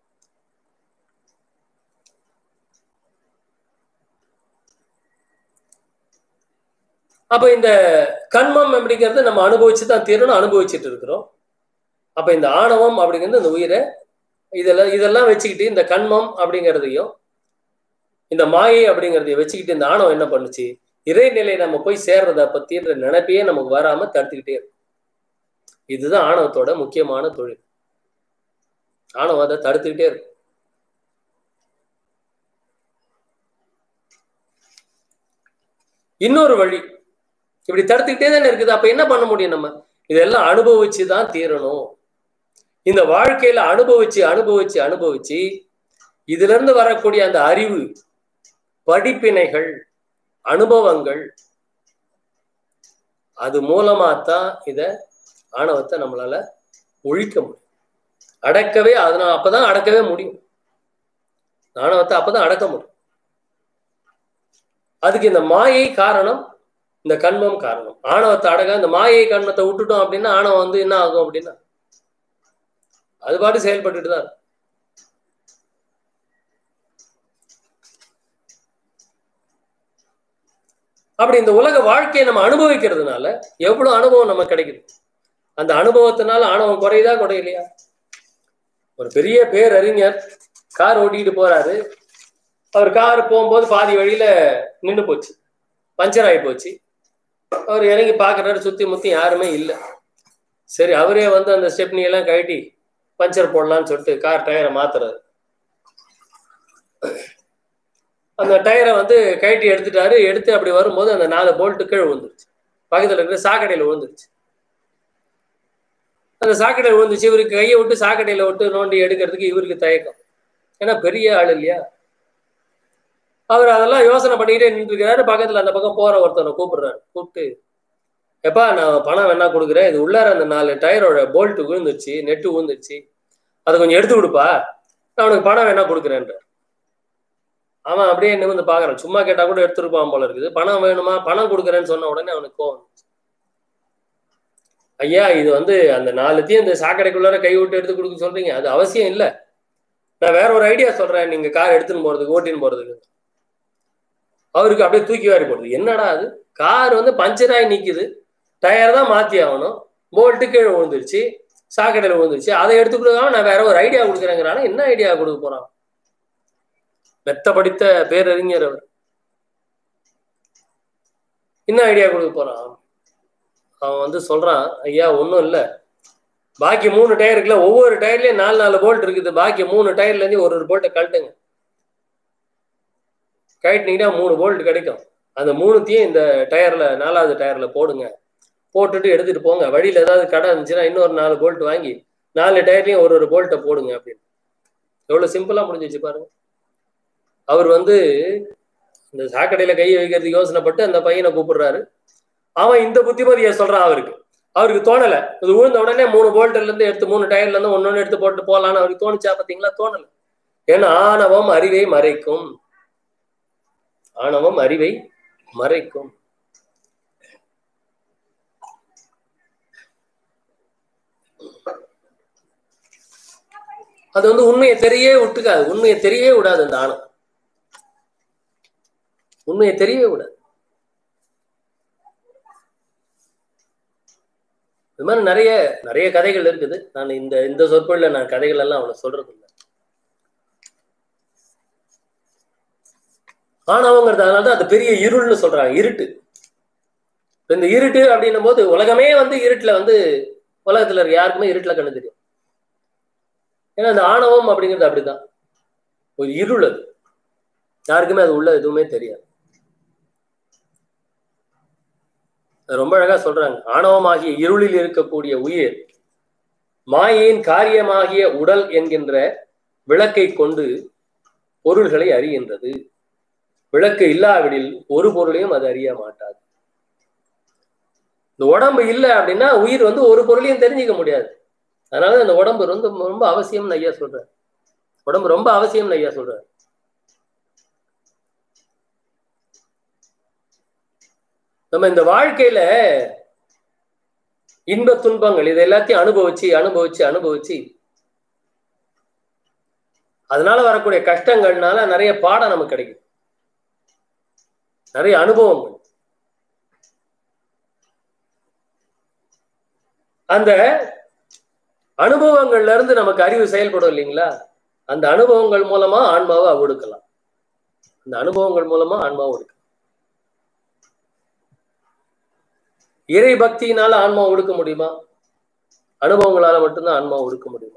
அப்ப இந்த கண்மம் அப்படிங்கிறது நம்ம அனுபவிச்சு தான் தீரணும் அனுபவிச்சுட்டு இருக்கிறோம் அப்ப இந்த ஆணவம் அப்படிங்கிறது இந்த உயிரை இதெல்லாம் இதெல்லாம் வச்சுக்கிட்டு இந்த கண்மம் அப்படிங்கிறதையும் இந்த மாயை அப்படிங்கிறதையும் வச்சுக்கிட்டு இந்த ஆணவம் என்ன பண்ணுச்சு இறைநிலை நம்ம போய் சேர்றத பத்தின்ற நினைப்பையே நமக்கு வராம தடுத்துக்கிட்டே இருக்கும் இதுதான் ஆணவத்தோட முக்கியமான தொழில் ஆணவம் அதை தடுத்துக்கிட்டே இருக்கும் இன்னொரு வழி இப்படி தடுத்துக்கிட்டே தானே இருக்குது அப்ப என்ன பண்ண முடியும் நம்ம இதெல்லாம் அனுபவிச்சு தான் தீரணும் இந்த வாழ்க்கையில அனுபவிச்சு அனுபவிச்சு அனுபவிச்சு இதுல இருந்து வரக்கூடிய அந்த அறிவு படிப்பினைகள் அனுபவங்கள் அது மூலமா தான் இத ஆணவத்தை நம்மளால ஒழிக்க முடியும் அடக்கவே அதனால அப்பதான் அடக்கவே முடியும் ஆணவத்தை அப்பதான் அடக்க முடியும் அதுக்கு இந்த மாயை காரணம் இந்த கண்மம் காரணம் ஆணவத்தை அடக்க இந்த மாயை கண்மத்தை விட்டுட்டோம் அப்படின்னா ஆணவம் வந்து என்ன ஆகும் அப்படின்னா அது பாட்டு செயல்பட்டுட்டு தான் அப்படி இந்த உலக வாழ்க்கையை நம்ம அனுபவிக்கிறதுனால எவ்வளவு அனுபவம் நமக்கு கிடைக்குது அந்த அனுபவத்தினால ஆணவம் குறையுதா குறையலையா ஒரு பெரிய பேரறிஞர் கார் ஓட்டிட்டு போறாரு அவர் கார் போகும்போது பாதி வழியில நின்று போச்சு பஞ்சர் ஆகி போச்சு அவர் இறங்கி பார்க்குறாரு சுத்தி முத்தி யாருமே இல்லை சரி அவரே வந்து அந்த ஸ்டெப்னி எல்லாம் கழட்டி பஞ்சர் போடலான்னு சொல்லிட்டு கார் டயரை மாத்துறாரு அந்த டயரை வந்து கழட்டி எடுத்துட்டாரு எடுத்து அப்படி வரும்போது அந்த நாலு போல்ட்டு கீழே விழுந்துருச்சு பக்கத்தில் இருக்கிற சாக்கடையில் விழுந்துருச்சு அந்த சாக்கடையில் விழுந்துச்சு இவருக்கு கையை விட்டு சாக்கடையில் விட்டு நோண்டி எடுக்கிறதுக்கு இவருக்கு தயக்கம் ஏன்னா பெரிய ஆள் இல்லையா அவர் அதெல்லாம் யோசனை பண்ணிக்கிட்டே நின்றுருக்கிறாரு பக்கத்தில் அந்த பக்கம் போற ஒருத்தனை கூப்பிடுறாரு கூப்பிட்டு எப்பா நான் பணம் வேணா கொடுக்குறேன் இது உள்ளார அந்த நாலு டயரோட போல்ட்டு விழுந்துருச்சு நெட்டு விழுந்துருச்சு அதை கொஞ்சம் எடுத்து கொடுப்பா நான் உனக்கு பணம் வேணா கொடுக்குறேன்ற அவன் அப்படியே நிமிந்து பாக்குறான் சும்மா கேட்டா கூட எடுத்துருப்பான் போல இருக்குது பணம் வேணுமா பணம் கொடுக்குறேன்னு சொன்ன உடனே அவனுக்கு கோவம் ஐயா இது வந்து அந்த நாலுத்தையும் இந்த சாக்கடைக்குள்ளார கை விட்டு எடுத்து கொடுக்க சொல்றீங்க அது அவசியம் இல்லை நான் வேற ஒரு ஐடியா சொல்றேன் நீங்க கார் எடுத்துன்னு போறதுக்கு ஓட்டின்னு போறதுக்கு அவருக்கு அப்படியே தூக்கி வாரி போடுது என்னடா அது கார் வந்து பஞ்சர் ஆகி நிக்குது டயர் தான் மாத்தி ஆகணும் போல்ட்டு கீழே விழுந்துருச்சு சாக்கடையில் விழுந்துருச்சு அதை எடுத்து கொடுக்காம நான் வேற ஒரு ஐடியா கொடுக்குறேங்கிறானா என்ன ஐடியா கொடுக்க போறான் மெத்த படித்த பேரறிஞர் அவர் என்ன ஐடியா கொடுக்க போறான் அவன் வந்து சொல்றான் ஐயா ஒன்றும் இல்லை பாக்கி மூணு டயர் இருக்குல்ல ஒவ்வொரு டயர்லயும் நாலு நாலு போல்ட் இருக்குது பாக்கி மூணு டயர்ல இருந்து ஒரு ஒரு போல்ட்டை கழட்டுங்க கழட்டினீங்கன்னா மூணு போல்ட் கிடைக்கும் அந்த மூணுத்தையும் இந்த டயர்ல நாலாவது டயர்ல போடுங்க போட்டுட்டு எடுத்துட்டு போங்க வழியில ஏதாவது கடை இருந்துச்சுன்னா இன்னொரு நாலு போல்ட் வாங்கி நாலு டயர்லயும் ஒரு ஒரு போல்ட்டை போடுங்க அப்படின்னு எவ்வளவு சிம்பிளா முடிஞ்சிச்சு பாருங்க அவர் வந்து இந்த சாக்கடையில கையை வைக்கிறதுக்கு யோசனைப்பட்டு அந்த பையனை கூப்பிடுறாரு அவன் இந்த புத்திமதியை சொல்றான் அவருக்கு அவருக்கு தோணல இது விழுந்த உடனே மூணு போல்ட்ல இருந்து எடுத்து மூணு டயர்ல இருந்து ஒன்னொன்னு எடுத்து போட்டு போலான்னு அவருக்கு தோணுச்சா பாத்தீங்களா தோணல ஏன்னா ஆணவம் அறிவை மறைக்கும் ஆணவம் அறிவை மறைக்கும் அது வந்து உண்மையை தெரியவே விட்டுக்காது உண்மையை தெரியவே விடாது அந்த ஆணவம் உண்மையை தெரியவே விடாது இது மாதிரி நிறைய நிறைய கதைகள் இருக்குது நான் இந்த இந்த சொற்பொழில நான் கதைகள் எல்லாம் அவ்வளவு சொல்றது இல்லை ஆணவங்கிறது அதனால தான் அது பெரிய இருள்னு சொல்றாங்க இருட்டு இந்த இருட்டு அப்படின்னும் போது உலகமே வந்து இருட்டுல வந்து உலகத்துல இருக்க யாருக்குமே இருட்டுல கண்ணு தெரியும் ஏன்னா அந்த ஆணவம் அப்படிங்கிறது அப்படிதான் ஒரு இருள் அது யாருக்குமே அது உள்ள எதுவுமே தெரியாது ரொம்ப அழகா சொல்றாங்க ஆணவமாகிய இருளில் இருக்கக்கூடிய உயிர் மாயையின் காரியமாகிய உடல் என்கின்ற விளக்கை கொண்டு பொருள்களை அறிகின்றது விளக்கு இல்லாவிடில் ஒரு பொருளையும் அது அறிய மாட்டாது இந்த உடம்பு இல்லை அப்படின்னா உயிர் வந்து ஒரு பொருளையும் தெரிஞ்சுக்க முடியாது அதனால அந்த உடம்பு ரொம்ப ரொம்ப அவசியம்னு ஐயா சொல்றாரு உடம்பு ரொம்ப அவசியம்னு ஐயா சொல்றாரு நம்ம இந்த வாழ்க்கையில இன்ப துன்பங்கள் இது எல்லாத்தையும் அனுபவிச்சு அனுபவிச்சு அனுபவிச்சு அதனால வரக்கூடிய கஷ்டங்கள்னால நிறைய பாடம் நமக்கு கிடைக்கும் நிறைய அனுபவங்கள் அந்த அனுபவங்கள்ல இருந்து நமக்கு அறிவு செயல்படும் இல்லைங்களா அந்த அனுபவங்கள் மூலமா ஆன்மாவை ஒடுக்கலாம் அந்த அனுபவங்கள் மூலமா ஆன்மாவை ஒடுக்கலாம் இறை பக்தியினால ஆன்மா ஒடுக்க முடியுமா அனுபவங்களால மட்டும்தான் ஆன்மா ஒடுக்க முடியுமா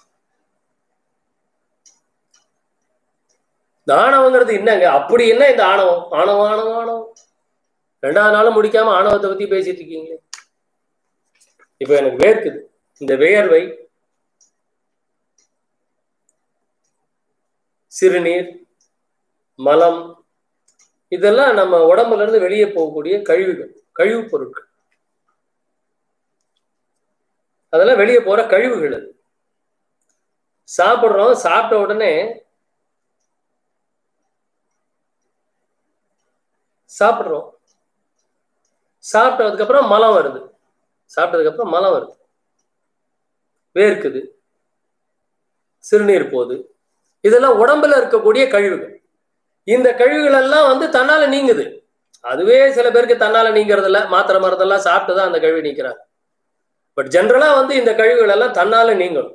இந்த ஆணவங்கிறது என்னங்க அப்படி என்ன இந்த ஆணவம் ஆணவம் ஆணவம் ஆணவம் ரெண்டாவது நாளும் முடிக்காம ஆணவத்தை பத்தி பேசிட்டு இருக்கீங்களே இப்ப எனக்கு வேர்க்குது இந்த வேர்வை சிறுநீர் மலம் இதெல்லாம் நம்ம உடம்புல இருந்து வெளியே போகக்கூடிய கழிவுகள் கழிவுப் பொருட்கள் அதெல்லாம் வெளியே போற கழிவுகள் அது சாப்பிடுறோம் சாப்பிட்ட உடனே சாப்பிடுறோம் சாப்பிட்டதுக்கு அப்புறம் மலம் வருது சாப்பிட்டதுக்கு அப்புறம் மலம் வருது வேர்க்குது சிறுநீர் போகுது இதெல்லாம் உடம்புல இருக்கக்கூடிய கழிவுகள் இந்த கழிவுகள் எல்லாம் வந்து தன்னால நீங்குது அதுவே சில பேருக்கு தன்னால நீங்கிறது இல்ல மாத்திரை மருந்தெல்லாம் சாப்பிட்டு தான் அந்த கழிவு நீக்கிறாங்க பட் ஜென்ரலா வந்து இந்த கழிவுகள் எல்லாம் தன்னால நீங்கணும்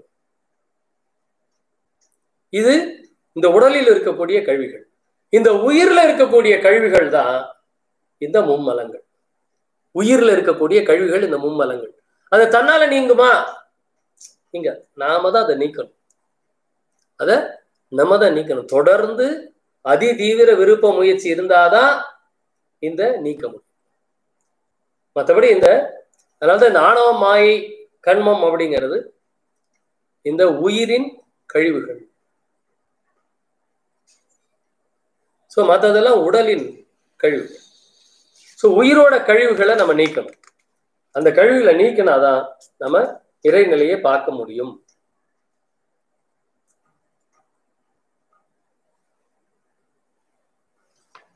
இது இந்த உடலில் இருக்கக்கூடிய கழிவுகள் இந்த உயிர்ல இருக்கக்கூடிய கழிவுகள் தான் இந்த மும்மலங்கள் உயிர்ல இருக்கக்கூடிய கழிவுகள் இந்த மும்மலங்கள் அது தன்னால நீங்குமா நீங்க நாம தான் அதை நீக்கணும் அத நம்ம தான் நீக்கணும் தொடர்ந்து அதி தீவிர விருப்ப முயற்சி இருந்தாதான் இந்த நீக்க முடியும் மற்றபடி இந்த அதனால இந்த ஆணவம் மாயை கண்மம் அப்படிங்கிறது இந்த உயிரின் கழிவுகள் ஸோ மற்றதெல்லாம் உடலின் கழிவுகள் ஸோ உயிரோட கழிவுகளை நம்ம நீக்கணும் அந்த கழிவுகளை நீக்கினாதான் நம்ம இறைநிலையை பார்க்க முடியும்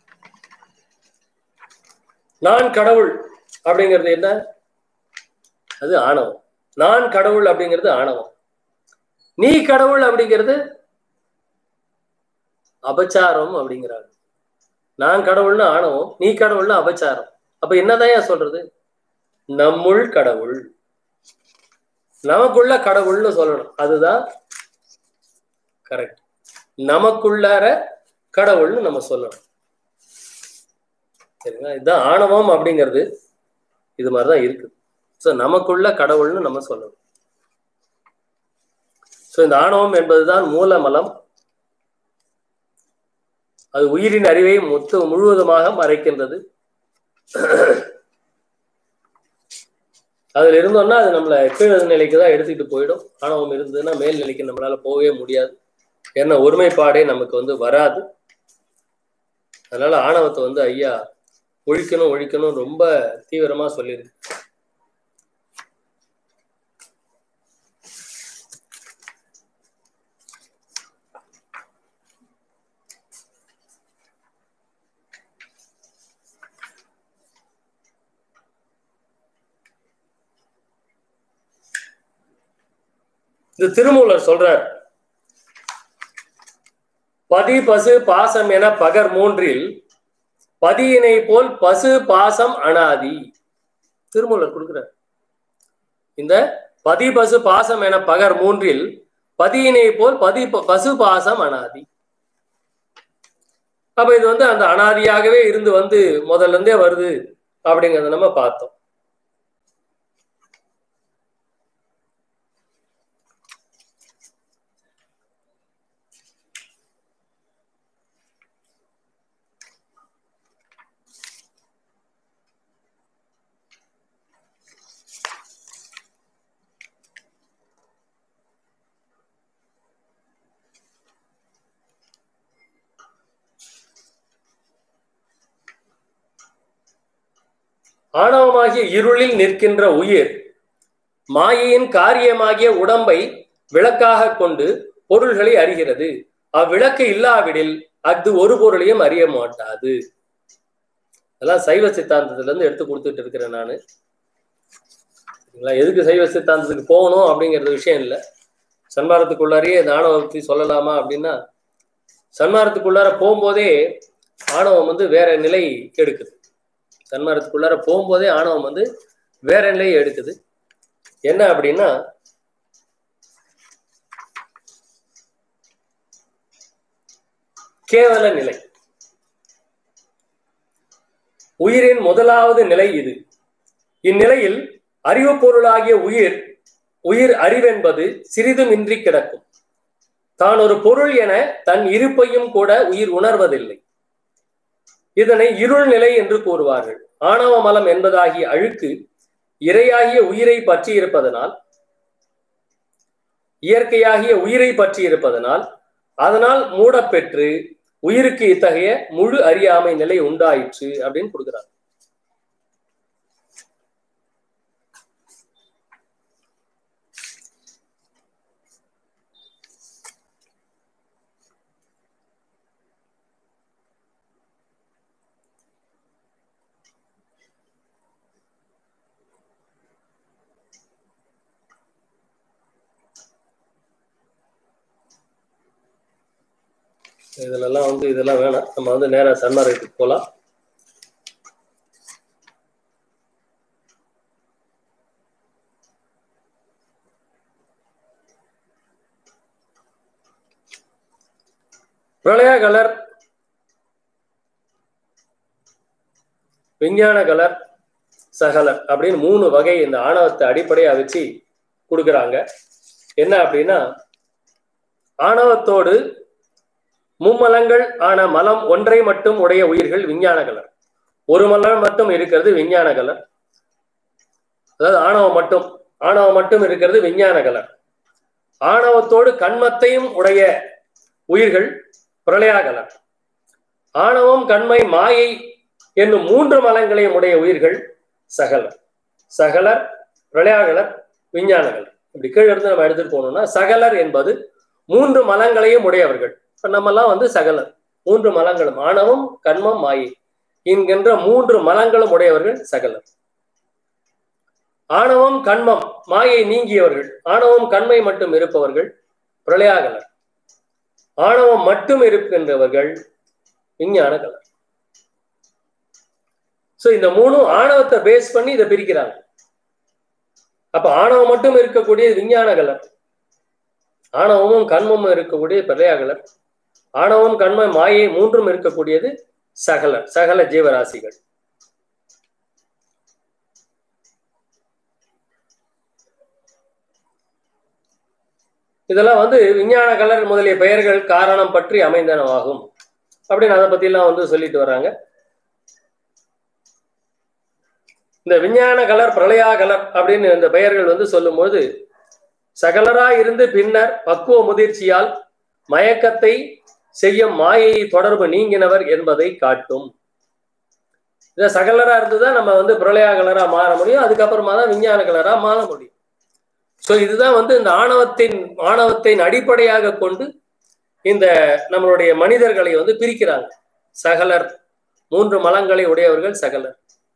நான் கடவுள் அப்படிங்கிறது என்ன அது ஆணவம் நான் கடவுள் அப்படிங்கிறது ஆணவம் நீ கடவுள் அப்படிங்கிறது அபச்சாரம் அப்படிங்கிறாங்க நான் கடவுள்னு ஆணவம் நீ கடவுள்னு அபச்சாரம் அப்ப என்னதான் சொல்றது நம்முள் கடவுள் நமக்குள்ள கடவுள்னு சொல்லணும் அதுதான் கரெக்ட் நமக்குள்ளார கடவுள்னு நம்ம சொல்லணும் சரிங்களா இதுதான் ஆணவம் அப்படிங்கிறது இது மாதிரிதான் இருக்குது ஸோ நமக்குள்ள கடவுள்னு நம்ம சொல்லணும் ஸோ இந்த ஆணவம் என்பதுதான் மூலமலம் அது உயிரின் அறிவை மொத்த முழுவதுமாக மறைக்கின்றது அதுல இருந்தோம்னா அது நம்மளை கீழ நிலைக்கு தான் எடுத்துக்கிட்டு போயிடும் ஆணவம் இருந்ததுன்னா மேல் நிலைக்கு நம்மளால போகவே முடியாது ஏன்னா ஒருமைப்பாடே நமக்கு வந்து வராது அதனால ஆணவத்தை வந்து ஐயா ஒழிக்கணும் ஒழிக்கணும் ரொம்ப தீவிரமா சொல்லியிருக்கு இது திருமூலர் சொல்றார் பதி பசு பாசம் என பகர் மூன்றில் பதியினை போல் பசு பாசம் அனாதி திருமூலர் கொடுக்கிறார் இந்த பதி பசு பாசம் என பகர் மூன்றில் பதியினை போல் பதி பசு பாசம் அனாதி அப்ப இது வந்து அந்த அனாதியாகவே இருந்து வந்து முதல்ல இருந்தே வருது அப்படிங்கறத நம்ம பார்த்தோம் ஆணவமாகிய இருளில் நிற்கின்ற உயிர் மாயையின் காரியமாகிய உடம்பை விளக்காக கொண்டு பொருள்களை அறிகிறது அவ்விளக்கு இல்லாவிடில் அது ஒரு பொருளையும் அறிய மாட்டாது அதெல்லாம் சைவ சித்தாந்தத்துல இருந்து எடுத்து கொடுத்துட்டு இருக்கிறேன் நானு எதுக்கு சைவ சித்தாந்தத்துக்கு போகணும் அப்படிங்கிறது விஷயம் இல்லை சன்மாரத்துக்குள்ளாரையே இந்த ஆணவத்தை சொல்லலாமா அப்படின்னா சன்மாரத்துக்குள்ளார போகும்போதே ஆணவம் வந்து வேற நிலை எடுக்குது சன்மாரத்துக்குள்ளார போகும்போதே ஆணவம் வந்து வேற நிலையை எடுக்குது என்ன அப்படின்னா கேவல நிலை உயிரின் முதலாவது நிலை இது இந்நிலையில் அறிவு பொருளாகிய உயிர் உயிர் அறிவென்பது சிறிதும் இன்றி கிடக்கும் தான் ஒரு பொருள் என தன் இருப்பையும் கூட உயிர் உணர்வதில்லை இதனை இருள் நிலை என்று கூறுவார்கள் ஆணவ மலம் என்பதாகிய அழுக்கு இரையாகிய உயிரை பற்றி இருப்பதனால் இயற்கையாகிய உயிரை பற்றி இருப்பதனால் அதனால் மூடப்பெற்று உயிருக்கு இத்தகைய முழு அறியாமை நிலை உண்டாயிற்று அப்படின்னு கொடுக்குறாங்க இதுலலாம் வந்து இதெல்லாம் வேணாம் நம்ம வந்து நேரா சன்மார்க்கத்துக்கு போகலாம் பிரளய கலர் விஞ்ஞான கலர் சகலர் அப்படின்னு மூணு வகை இந்த ஆணவத்தை அடிப்படையா வச்சு கொடுக்குறாங்க என்ன அப்படின்னா ஆணவத்தோடு மும்மலங்கள் ஆன மலம் ஒன்றை மட்டும் உடைய உயிர்கள் விஞ்ஞான கலர் ஒரு மலம் மட்டும் இருக்கிறது விஞ்ஞான கலர் அதாவது ஆணவம் மட்டும் ஆணவம் மட்டும் இருக்கிறது விஞ்ஞான கலர் ஆணவத்தோடு கண்மத்தையும் உடைய உயிர்கள் பிரளயாகலர் ஆணவம் கண்மை மாயை என்னும் மூன்று மலங்களையும் உடைய உயிர்கள் சகலர் சகலர் பிரளயாகலர் விஞ்ஞானகலர் இப்படி கீழே இருந்து நம்ம எடுத்துட்டு போனோம்னா சகலர் என்பது மூன்று மலங்களையும் உடையவர்கள் இப்ப நம்மெல்லாம் வந்து சகலர் மூன்று மலங்களும் ஆணவம் கண்மம் மாயை என்கின்ற மூன்று மலங்களும் உடையவர்கள் சகலர் ஆணவம் கண்மம் மாயை நீங்கியவர்கள் ஆணவம் கண்மை மட்டும் இருப்பவர்கள் பிரளயாகலர் ஆணவம் மட்டும் இருக்கின்றவர்கள் விஞ்ஞான கலர் சோ இந்த மூணும் ஆணவத்தை பேஸ் பண்ணி இதை பிரிக்கிறாங்க அப்ப ஆணவம் மட்டும் இருக்கக்கூடிய விஞ்ஞான கலர் ஆணவமும் கண்மமும் இருக்கக்கூடிய பிரளயாகலர் ஆணவம் கண்ம மாயை மூன்றும் இருக்கக்கூடியது சகல சகல ஜீவராசிகள் இதெல்லாம் வந்து விஞ்ஞான கலர் முதலிய பெயர்கள் காரணம் பற்றி அமைந்தனவாகும் அப்படின்னு அதை பத்தி எல்லாம் வந்து சொல்லிட்டு வர்றாங்க இந்த விஞ்ஞான கலர் பிரளயா கலர் அப்படின்னு இந்த பெயர்கள் வந்து சொல்லும்போது சகலரா இருந்து பின்னர் பக்குவ முதிர்ச்சியால் மயக்கத்தை செய்யும் மாயை தொடர்பு நீங்கினவர் என்பதை காட்டும் இத சகலரா இருந்துதான் நம்ம வந்து பிரளயா கலரா மாற முடியும் அதுக்கப்புறமா தான் விஞ்ஞான கலரா மாற முடியும் சோ இதுதான் வந்து இந்த ஆணவத்தின் ஆணவத்தின் அடிப்படையாக கொண்டு இந்த நம்மளுடைய மனிதர்களை வந்து பிரிக்கிறாங்க சகலர் மூன்று மலங்களை உடையவர்கள் சகலர்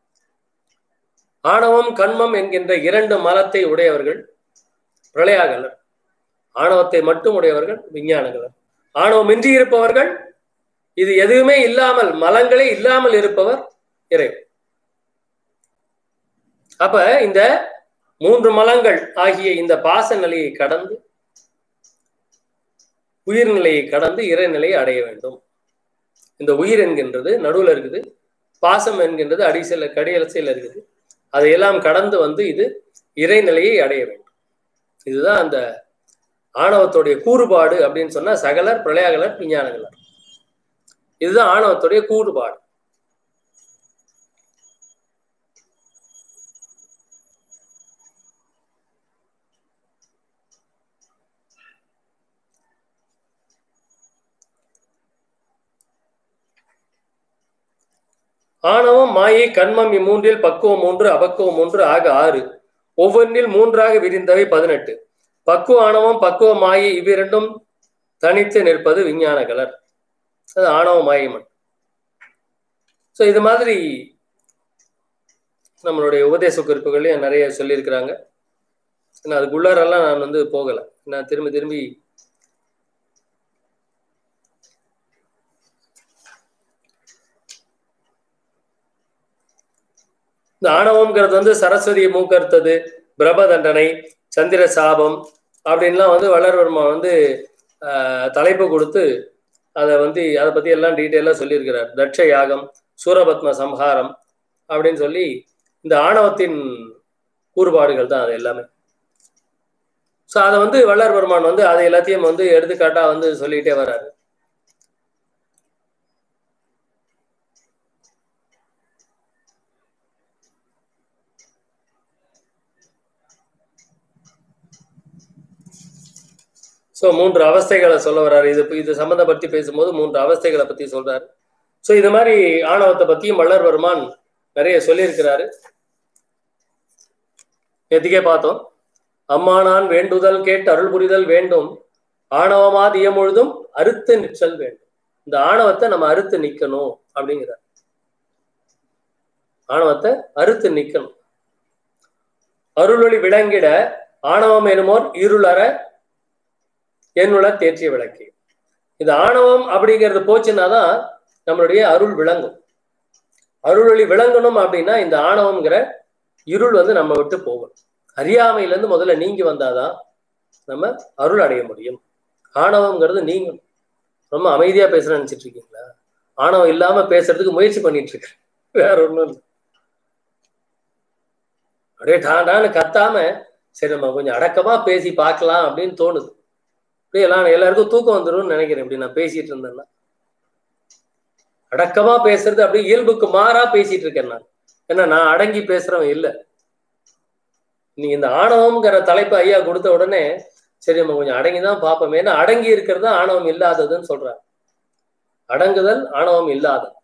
ஆணவம் கண்மம் என்கின்ற இரண்டு மலத்தை உடையவர்கள் பிரளயாகலர் ஆணவத்தை மட்டும் உடையவர்கள் விஞ்ஞானகலர் ஆணவம் இன்றி இருப்பவர்கள் இது எதுவுமே இல்லாமல் மலங்களே இல்லாமல் இருப்பவர் இறைவன் அப்ப இந்த மூன்று மலங்கள் ஆகிய இந்த பாச நிலையை கடந்து உயிர்நிலையை கடந்து இறைநிலையை அடைய வேண்டும் இந்த உயிர் என்கின்றது நடுவில் இருக்குது பாசம் என்கின்றது அடிசல கடியலசையில் இருக்குது அதையெல்லாம் கடந்து வந்து இது இறைநிலையை அடைய வேண்டும் இதுதான் அந்த ஆணவத்துடைய கூறுபாடு அப்படின்னு சொன்னா சகலர் பிரளயாகலர் விஞ்ஞானகலர் இதுதான் ஆணவத்துடைய கூறுபாடு ஆணவம் மாயை கண்மம் இம்மூன்றில் பக்குவம் மூன்று அபக்குவம் மூன்று ஆக ஆறு ஒவ்வொன்றில் மூன்றாக விரிந்தவை பதினெட்டு பக்குவ ஆணவம் பக்குவ மாயை இவ்விரண்டும் தனித்து நிற்பது விஞ்ஞான கலர் அது ஆணவ மாயை மட்டும் ஸோ இது மாதிரி நம்மளுடைய உபதேச குறிப்புகளையும் நிறைய சொல்லியிருக்கிறாங்க ஏன்னா அதுக்குள்ளாரெல்லாம் நான் வந்து போகலை நான் திரும்பி திரும்பி இந்த ஆணவம்ங்கிறது வந்து சரஸ்வதியை மூக்கறுத்தது பிரப தண்டனை சந்திர சாபம் அப்படின்லாம் வந்து வளர்வர்மா வந்து தலைப்பு கொடுத்து அதை வந்து அதை பத்தி எல்லாம் டீட்டெயிலாக சொல்லியிருக்கிறார் தட்ச யாகம் சூரபத்ம சம்ஹாரம் அப்படின்னு சொல்லி இந்த ஆணவத்தின் கூறுபாடுகள் தான் அது எல்லாமே ஸோ அதை வந்து வள்ளர்வர்மான் வந்து அதை எல்லாத்தையும் வந்து எடுத்துக்காட்டா வந்து சொல்லிட்டே வர்றாரு ஸோ மூன்று அவஸ்தைகளை சொல்ல வர்றாரு இது இது சம்மந்தப்படுத்தி பேசும்போது மூன்று அவஸ்தைகளை பத்தி சொல்றாரு ஸோ இது மாதிரி ஆணவத்தை பத்தியும் வள்ளர்வர்மான் நிறைய சொல்லியிருக்கிறாரு எதுக்கே பார்த்தோம் அம்மானான் வேண்டுதல் கேட்டு அருள் புரிதல் வேண்டும் ஆணவமா முழுதும் அறுத்து நிற்றல் வேண்டும் இந்த ஆணவத்தை நம்ம அறுத்து நிக்கணும் அப்படிங்கிறார் ஆணவத்தை அறுத்து நிக்கணும் அருளொளி விளங்கிட ஆணவம் எனுமோர் இருளற என்னுள்ள தேற்றிய விளக்கு இது ஆணவம் அப்படிங்கிறது போச்சுன்னா தான் நம்மளுடைய அருள் விளங்கும் அருளொளி விளங்கணும் அப்படின்னா இந்த ஆணவம்ங்கிற இருள் வந்து நம்ம விட்டு போகும் அறியாமையிலேருந்து முதல்ல நீங்கி வந்தாதான் நம்ம அருள் அடைய முடியும் ஆணவம்ங்கிறது நீங்களும் ரொம்ப அமைதியா பேசுறேன்னு நினைச்சிட்டு இருக்கீங்களா ஆணவம் இல்லாம பேசுறதுக்கு முயற்சி பண்ணிட்டு இருக்கேன் வேற ஒண்ணும் இல்லை அப்படியே டாண்டான்னு கத்தாம சரி நம்ம கொஞ்சம் அடக்கமா பேசி பார்க்கலாம் அப்படின்னு தோணுது அப்படியே எல்லாம் எல்லாருக்கும் தூக்கம் வந்துடும் நினைக்கிறேன் இப்படி நான் பேசிட்டு இருந்தேன்னா அடக்கமா பேசுறது அப்படியே இயல்புக்கு மாறா பேசிட்டு இருக்கேன் நான் ஏன்னா நான் அடங்கி பேசுறவன் இல்லை நீங்க இந்த ஆணவம்ங்கிற தலைப்பு ஐயா கொடுத்த உடனே சரி நம்ம கொஞ்சம் அடங்கிதான் பார்ப்போம் ஏன்னா அடங்கி இருக்கிறது ஆணவம் இல்லாததுன்னு சொல்றாங்க அடங்குதல் ஆணவம் இல்லாதது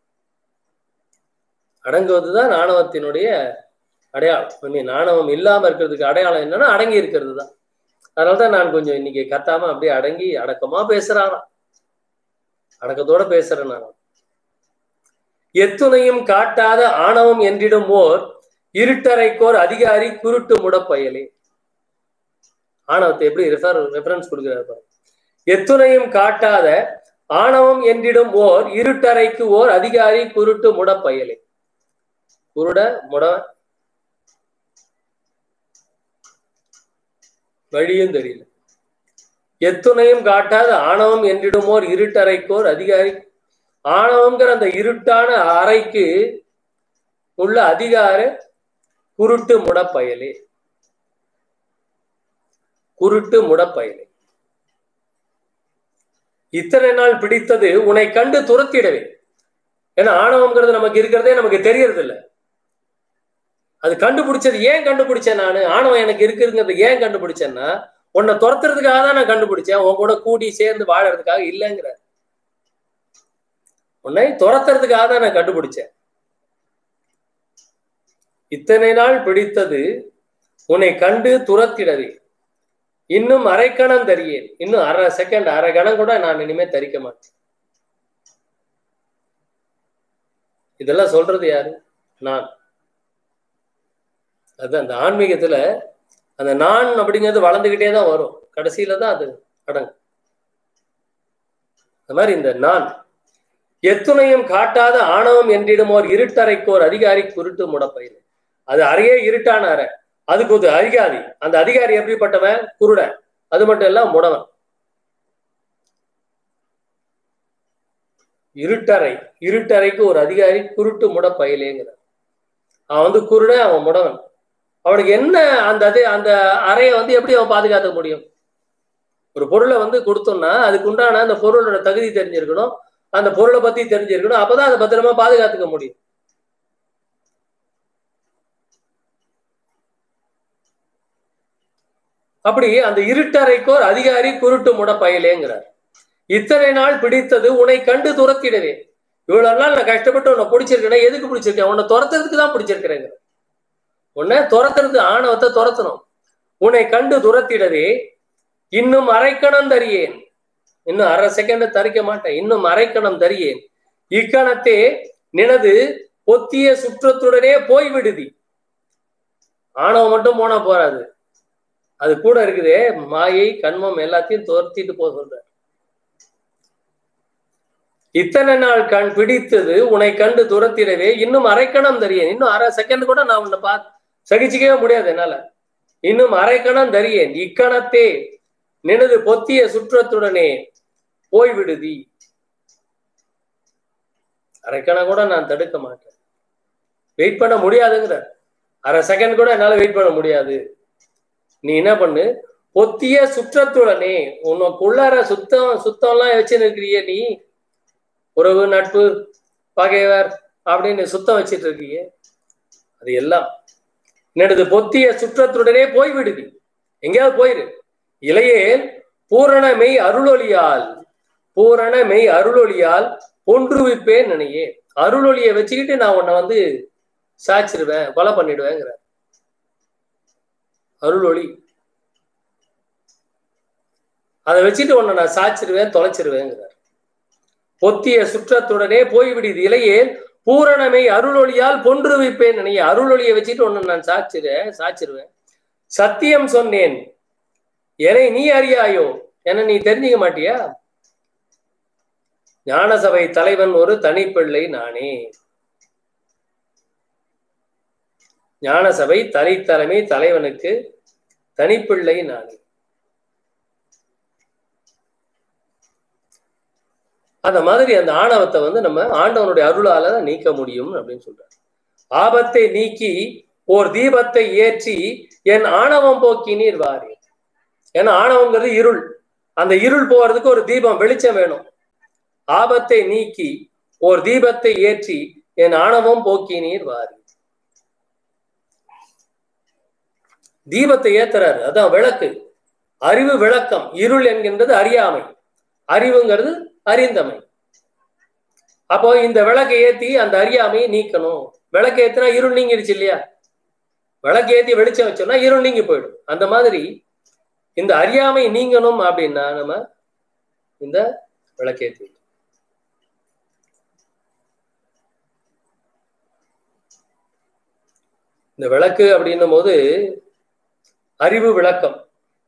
அடங்குவதுதான் ஆணவத்தினுடைய அடையாளம் மீன் ஆணவம் இல்லாம இருக்கிறதுக்கு அடையாளம் என்னன்னா அடங்கி இருக்கிறது தான் அதனாலதான் நான் கொஞ்சம் இன்னைக்கு கத்தாம அப்படியே அடங்கி அடக்கமா பேசுறாராம் அடக்கத்தோட பேசுறேன் நான் எத்துணையும் காட்டாத ஆணவம் என்றிடும் ஓர் இருட்டறைக்கோர் அதிகாரி குருட்டு முடப்பயலே ஆணவத்தை எப்படி ரெஃபர் ரெஃபரன்ஸ் கொடுக்கிறார் பாருங்க எத்துணையும் காட்டாத ஆணவம் என்றிடும் ஓர் இருட்டறைக்கு ஓர் அதிகாரி குருட்டு முடப்பயலே குருட முட வழியும் தெரியல எத்துணையும் காட்டாத ஆணவம் என்றிடுமோர் இருட்டறைக்கோர் அதிகாரி ஆணவம்ங்கிற அந்த இருட்டான அறைக்கு உள்ள அதிகார குருட்டு முடப்பயலே குருட்டு முடப்பயலே இத்தனை நாள் பிடித்தது உன்னை கண்டு துரத்திடவே ஏன்னா ஆணவம்ங்கிறது நமக்கு இருக்கிறதே நமக்கு தெரியறது இல்ல அது கண்டுபிடிச்சது ஏன் கண்டுபிடிச்சேன் நானு ஆணவம் எனக்கு இருக்குதுங்கிறது ஏன் கண்டுபிடிச்சேன்னா உன்னை துரத்துறதுக்காக தான் நான் கண்டுபிடிச்சேன் உன் கூட கூடி சேர்ந்து வாழறதுக்காக இல்லைங்கிற உன்னை துரத்துறதுக்காக தான் நான் கண்டுபிடிச்சேன் இத்தனை நாள் பிடித்தது உன்னை கண்டு துரத்திடவே இன்னும் அரை கணம் தரியேன் இன்னும் அரை செகண்ட் அரை கணம் கூட நான் இனிமே தரிக்க மாட்டேன் இதெல்லாம் சொல்றது யாரு நான் அது அந்த ஆன்மீகத்துல அந்த நான் அப்படிங்கிறது வளர்ந்துகிட்டே தான் வரும் கடைசியில தான் அது அடங்கும் அந்த மாதிரி இந்த நான் எத்துணையும் காட்டாத ஆணவம் என்றிடுமோர் இருட்டறைக்கோர் அதிகாரி குருட்டு முடப்பயிர் அது அறையே இருட்டான அறை அதுக்கு ஒரு அதிகாரி அந்த அதிகாரி எப்படிப்பட்டவன் குருடன் அது மட்டும் இல்ல முடவன் இருட்டறை இருட்டறைக்கு ஒரு அதிகாரி குருட்டு முட பயிலேங்கிறார் அவன் வந்து குருடன் அவன் முடவன் அவனுக்கு என்ன அந்த அது அந்த அறையை வந்து எப்படி அவன் பாதுகாக்க முடியும் ஒரு பொருளை வந்து கொடுத்தோம்னா அதுக்கு உண்டான அந்த பொருளோட தகுதி தெரிஞ்சிருக்கணும் அந்த பொருளை பத்தி தெரிஞ்சிருக்கணும் அப்பதான் அதை பத்திரமா பாதுகாத்துக்க முடியும் அப்படி அந்த இருட்டறைக்கோர் அதிகாரி குருட்டு முட பயலேங்கிறார் இத்தனை நாள் பிடித்தது உன்னை கண்டு துரத்திடவே இவ்வளவு நாள் நான் கஷ்டப்பட்டு உன்னை பிடிச்சிருக்கேன் எதுக்கு பிடிச்சிருக்கேன் உன்னை துரத்துறதுக்கு தான் பிடிச்சிருக்கிறேங்க உன்னை துரத்துறது ஆணவத்தை துரத்தணும் உன்னை கண்டு துரத்திடவே இன்னும் அரைக்கணம் தரியேன் இன்னும் அரை செகண்ட் தரிக்க மாட்டேன் இன்னும் அரைக்கணம் தரியேன் இக்கணத்தே நினது பொத்திய சுற்றத்துடனே போய் விடுதி ஆணவம் மட்டும் போனா போறாது அது கூட இருக்குதே மாயை கண்மம் எல்லாத்தையும் துரத்திட்டு போக சொல்ற இத்தனை நாள் கண் பிடித்தது உன்னை கண்டு துரத்திடவே இன்னும் அரைக்கணம் தரியேன் இன்னும் அரை செகண்ட் கூட நான் உன்னை பார்த்து சகிச்சிக்கவே முடியாது என்னால இன்னும் அரைக்கணம் தரியேன் இக்கணத்தே நினது பொத்திய சுற்றத்துடனே போய்விடுதி அரைக்கணம் கூட நான் தடுக்க மாட்டேன் வெயிட் பண்ண முடியாதுங்கிற அரை செகண்ட் கூட என்னால வெயிட் பண்ண முடியாது நீ என்ன பண்ணு பொத்திய சுற்றத்துடனே உனக்குள்ளார சுத்தம் சுத்தம்லாம் வச்சு இருக்கிறிய நீ உறவு நட்பு பகைவர் அப்படின்னு சுத்தம் வச்சிட்டு இருக்கிய அது எல்லாம் என்னது பொத்திய சுற்றத்துடனே போய்விடுதி எங்கேயாவது போயிரு இளையே பூரண மெய் அருளொளியால் பூரண மெய் அருளொளியால் ஒன்றுவிப்பேன் நினையே அருளொளியை வச்சுக்கிட்டு நான் உன்னை வந்து சாச்சிருவேன் கொலை பண்ணிடுவேங்கிற அருளொளி அதை வச்சுட்டு உன்னை நான் சாச்சிருவேன் தொலைச்சிருவேங்கிறார் பொத்திய சுற்றத்துடனே போய்விடுது இலையே பூரணமை அருளொளியால் பொன்று வைப்பேன் நினைய அருளொளியை வச்சுட்டு உன்னை நான் சாச்சிருவேன் சாச்சிருவேன் சத்தியம் சொன்னேன் என்னை நீ அறியாயோ என நீ தெரிஞ்சுக்க மாட்டியா ஞானசபை தலைவன் ஒரு தனிப்பிள்ளை நானே ஞானசபை தனித்தலைமை தலைவனுக்கு தனிப்பிள்ளை நானே அந்த மாதிரி அந்த ஆணவத்தை வந்து நம்ம ஆண்டவனுடைய அருளால தான் நீக்க முடியும் அப்படின்னு சொல்றாரு ஆபத்தை நீக்கி ஓர் தீபத்தை ஏற்றி என் ஆணவம் போக்கி நீர் வாரி ஏன்னா ஆணவங்கிறது இருள் அந்த இருள் போறதுக்கு ஒரு தீபம் வெளிச்சம் வேணும் ஆபத்தை நீக்கி ஓர் தீபத்தை ஏற்றி என் ஆணவம் போக்கி நீர் வாரி தீபத்தை ஏத்துறாரு அதான் விளக்கு அறிவு விளக்கம் இருள் என்கின்றது அறியாமை அறிவுங்கிறது அறிந்தமை அப்போ இந்த விளக்கை ஏத்தி அந்த அறியாமையை நீக்கணும் விளக்கு ஏத்தினா இருள் நீங்கிடுச்சு இல்லையா விளக்கு ஏத்தி வெளிச்சம் வச்சோம்னா இருள் நீங்கி போயிடும் அந்த மாதிரி இந்த அறியாமை நீங்கணும் அப்படின்னா நம்ம இந்த விளக்கேற்றி இந்த விளக்கு அப்படின்னும் போது அறிவு விளக்கம்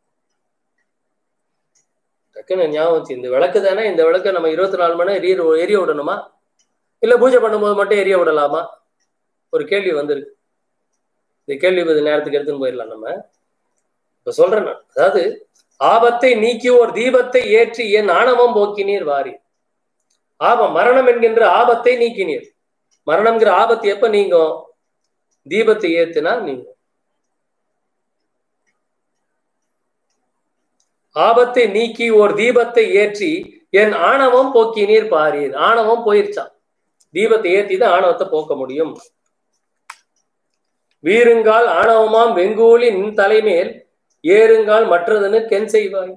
டக்குன்னு ஞாபகம் வந்துச்சு. இந்த விளக்கு தானே இந்த விளக்கை நம்ம இருபத்தி நாலு மணி நேரம் எரிய எரிய விடணுமா இல்ல பூஜை பண்ணும்போது மட்டும் எரிய விடலாமா ஒரு கேள்வி வந்திருக்கு இந்த கேள்வி பதில் நேரத்துக்கு எடுத்துன்னு போயிடலாம் நம்ம இப்ப சொல்றேன் நான் அதாவது ஆபத்தை நீக்கி ஒரு தீபத்தை ஏற்றி என் ஆணவம் போக்கினீர் வாரி ஆபம் மரணம் என்கின்ற ஆபத்தை நீக்கினீர் மரணம்ங்கிற ஆபத்து எப்ப நீங்கும் தீபத்தை ஏத்துனா நீங்கும் ஆபத்தை நீக்கி ஒரு தீபத்தை ஏற்றி என் ஆணவம் போக்கினீர் பாரீர் ஆணவம் போயிருச்சான் தீபத்தை ஏத்தி தான் ஆணவத்தை போக்க முடியும் வீருங்கால் ஆணவமாம் வெங்கூலி நின் தலைமேல் ஏறுங்கால் மற்றதுன்னு கென் செய்வாய்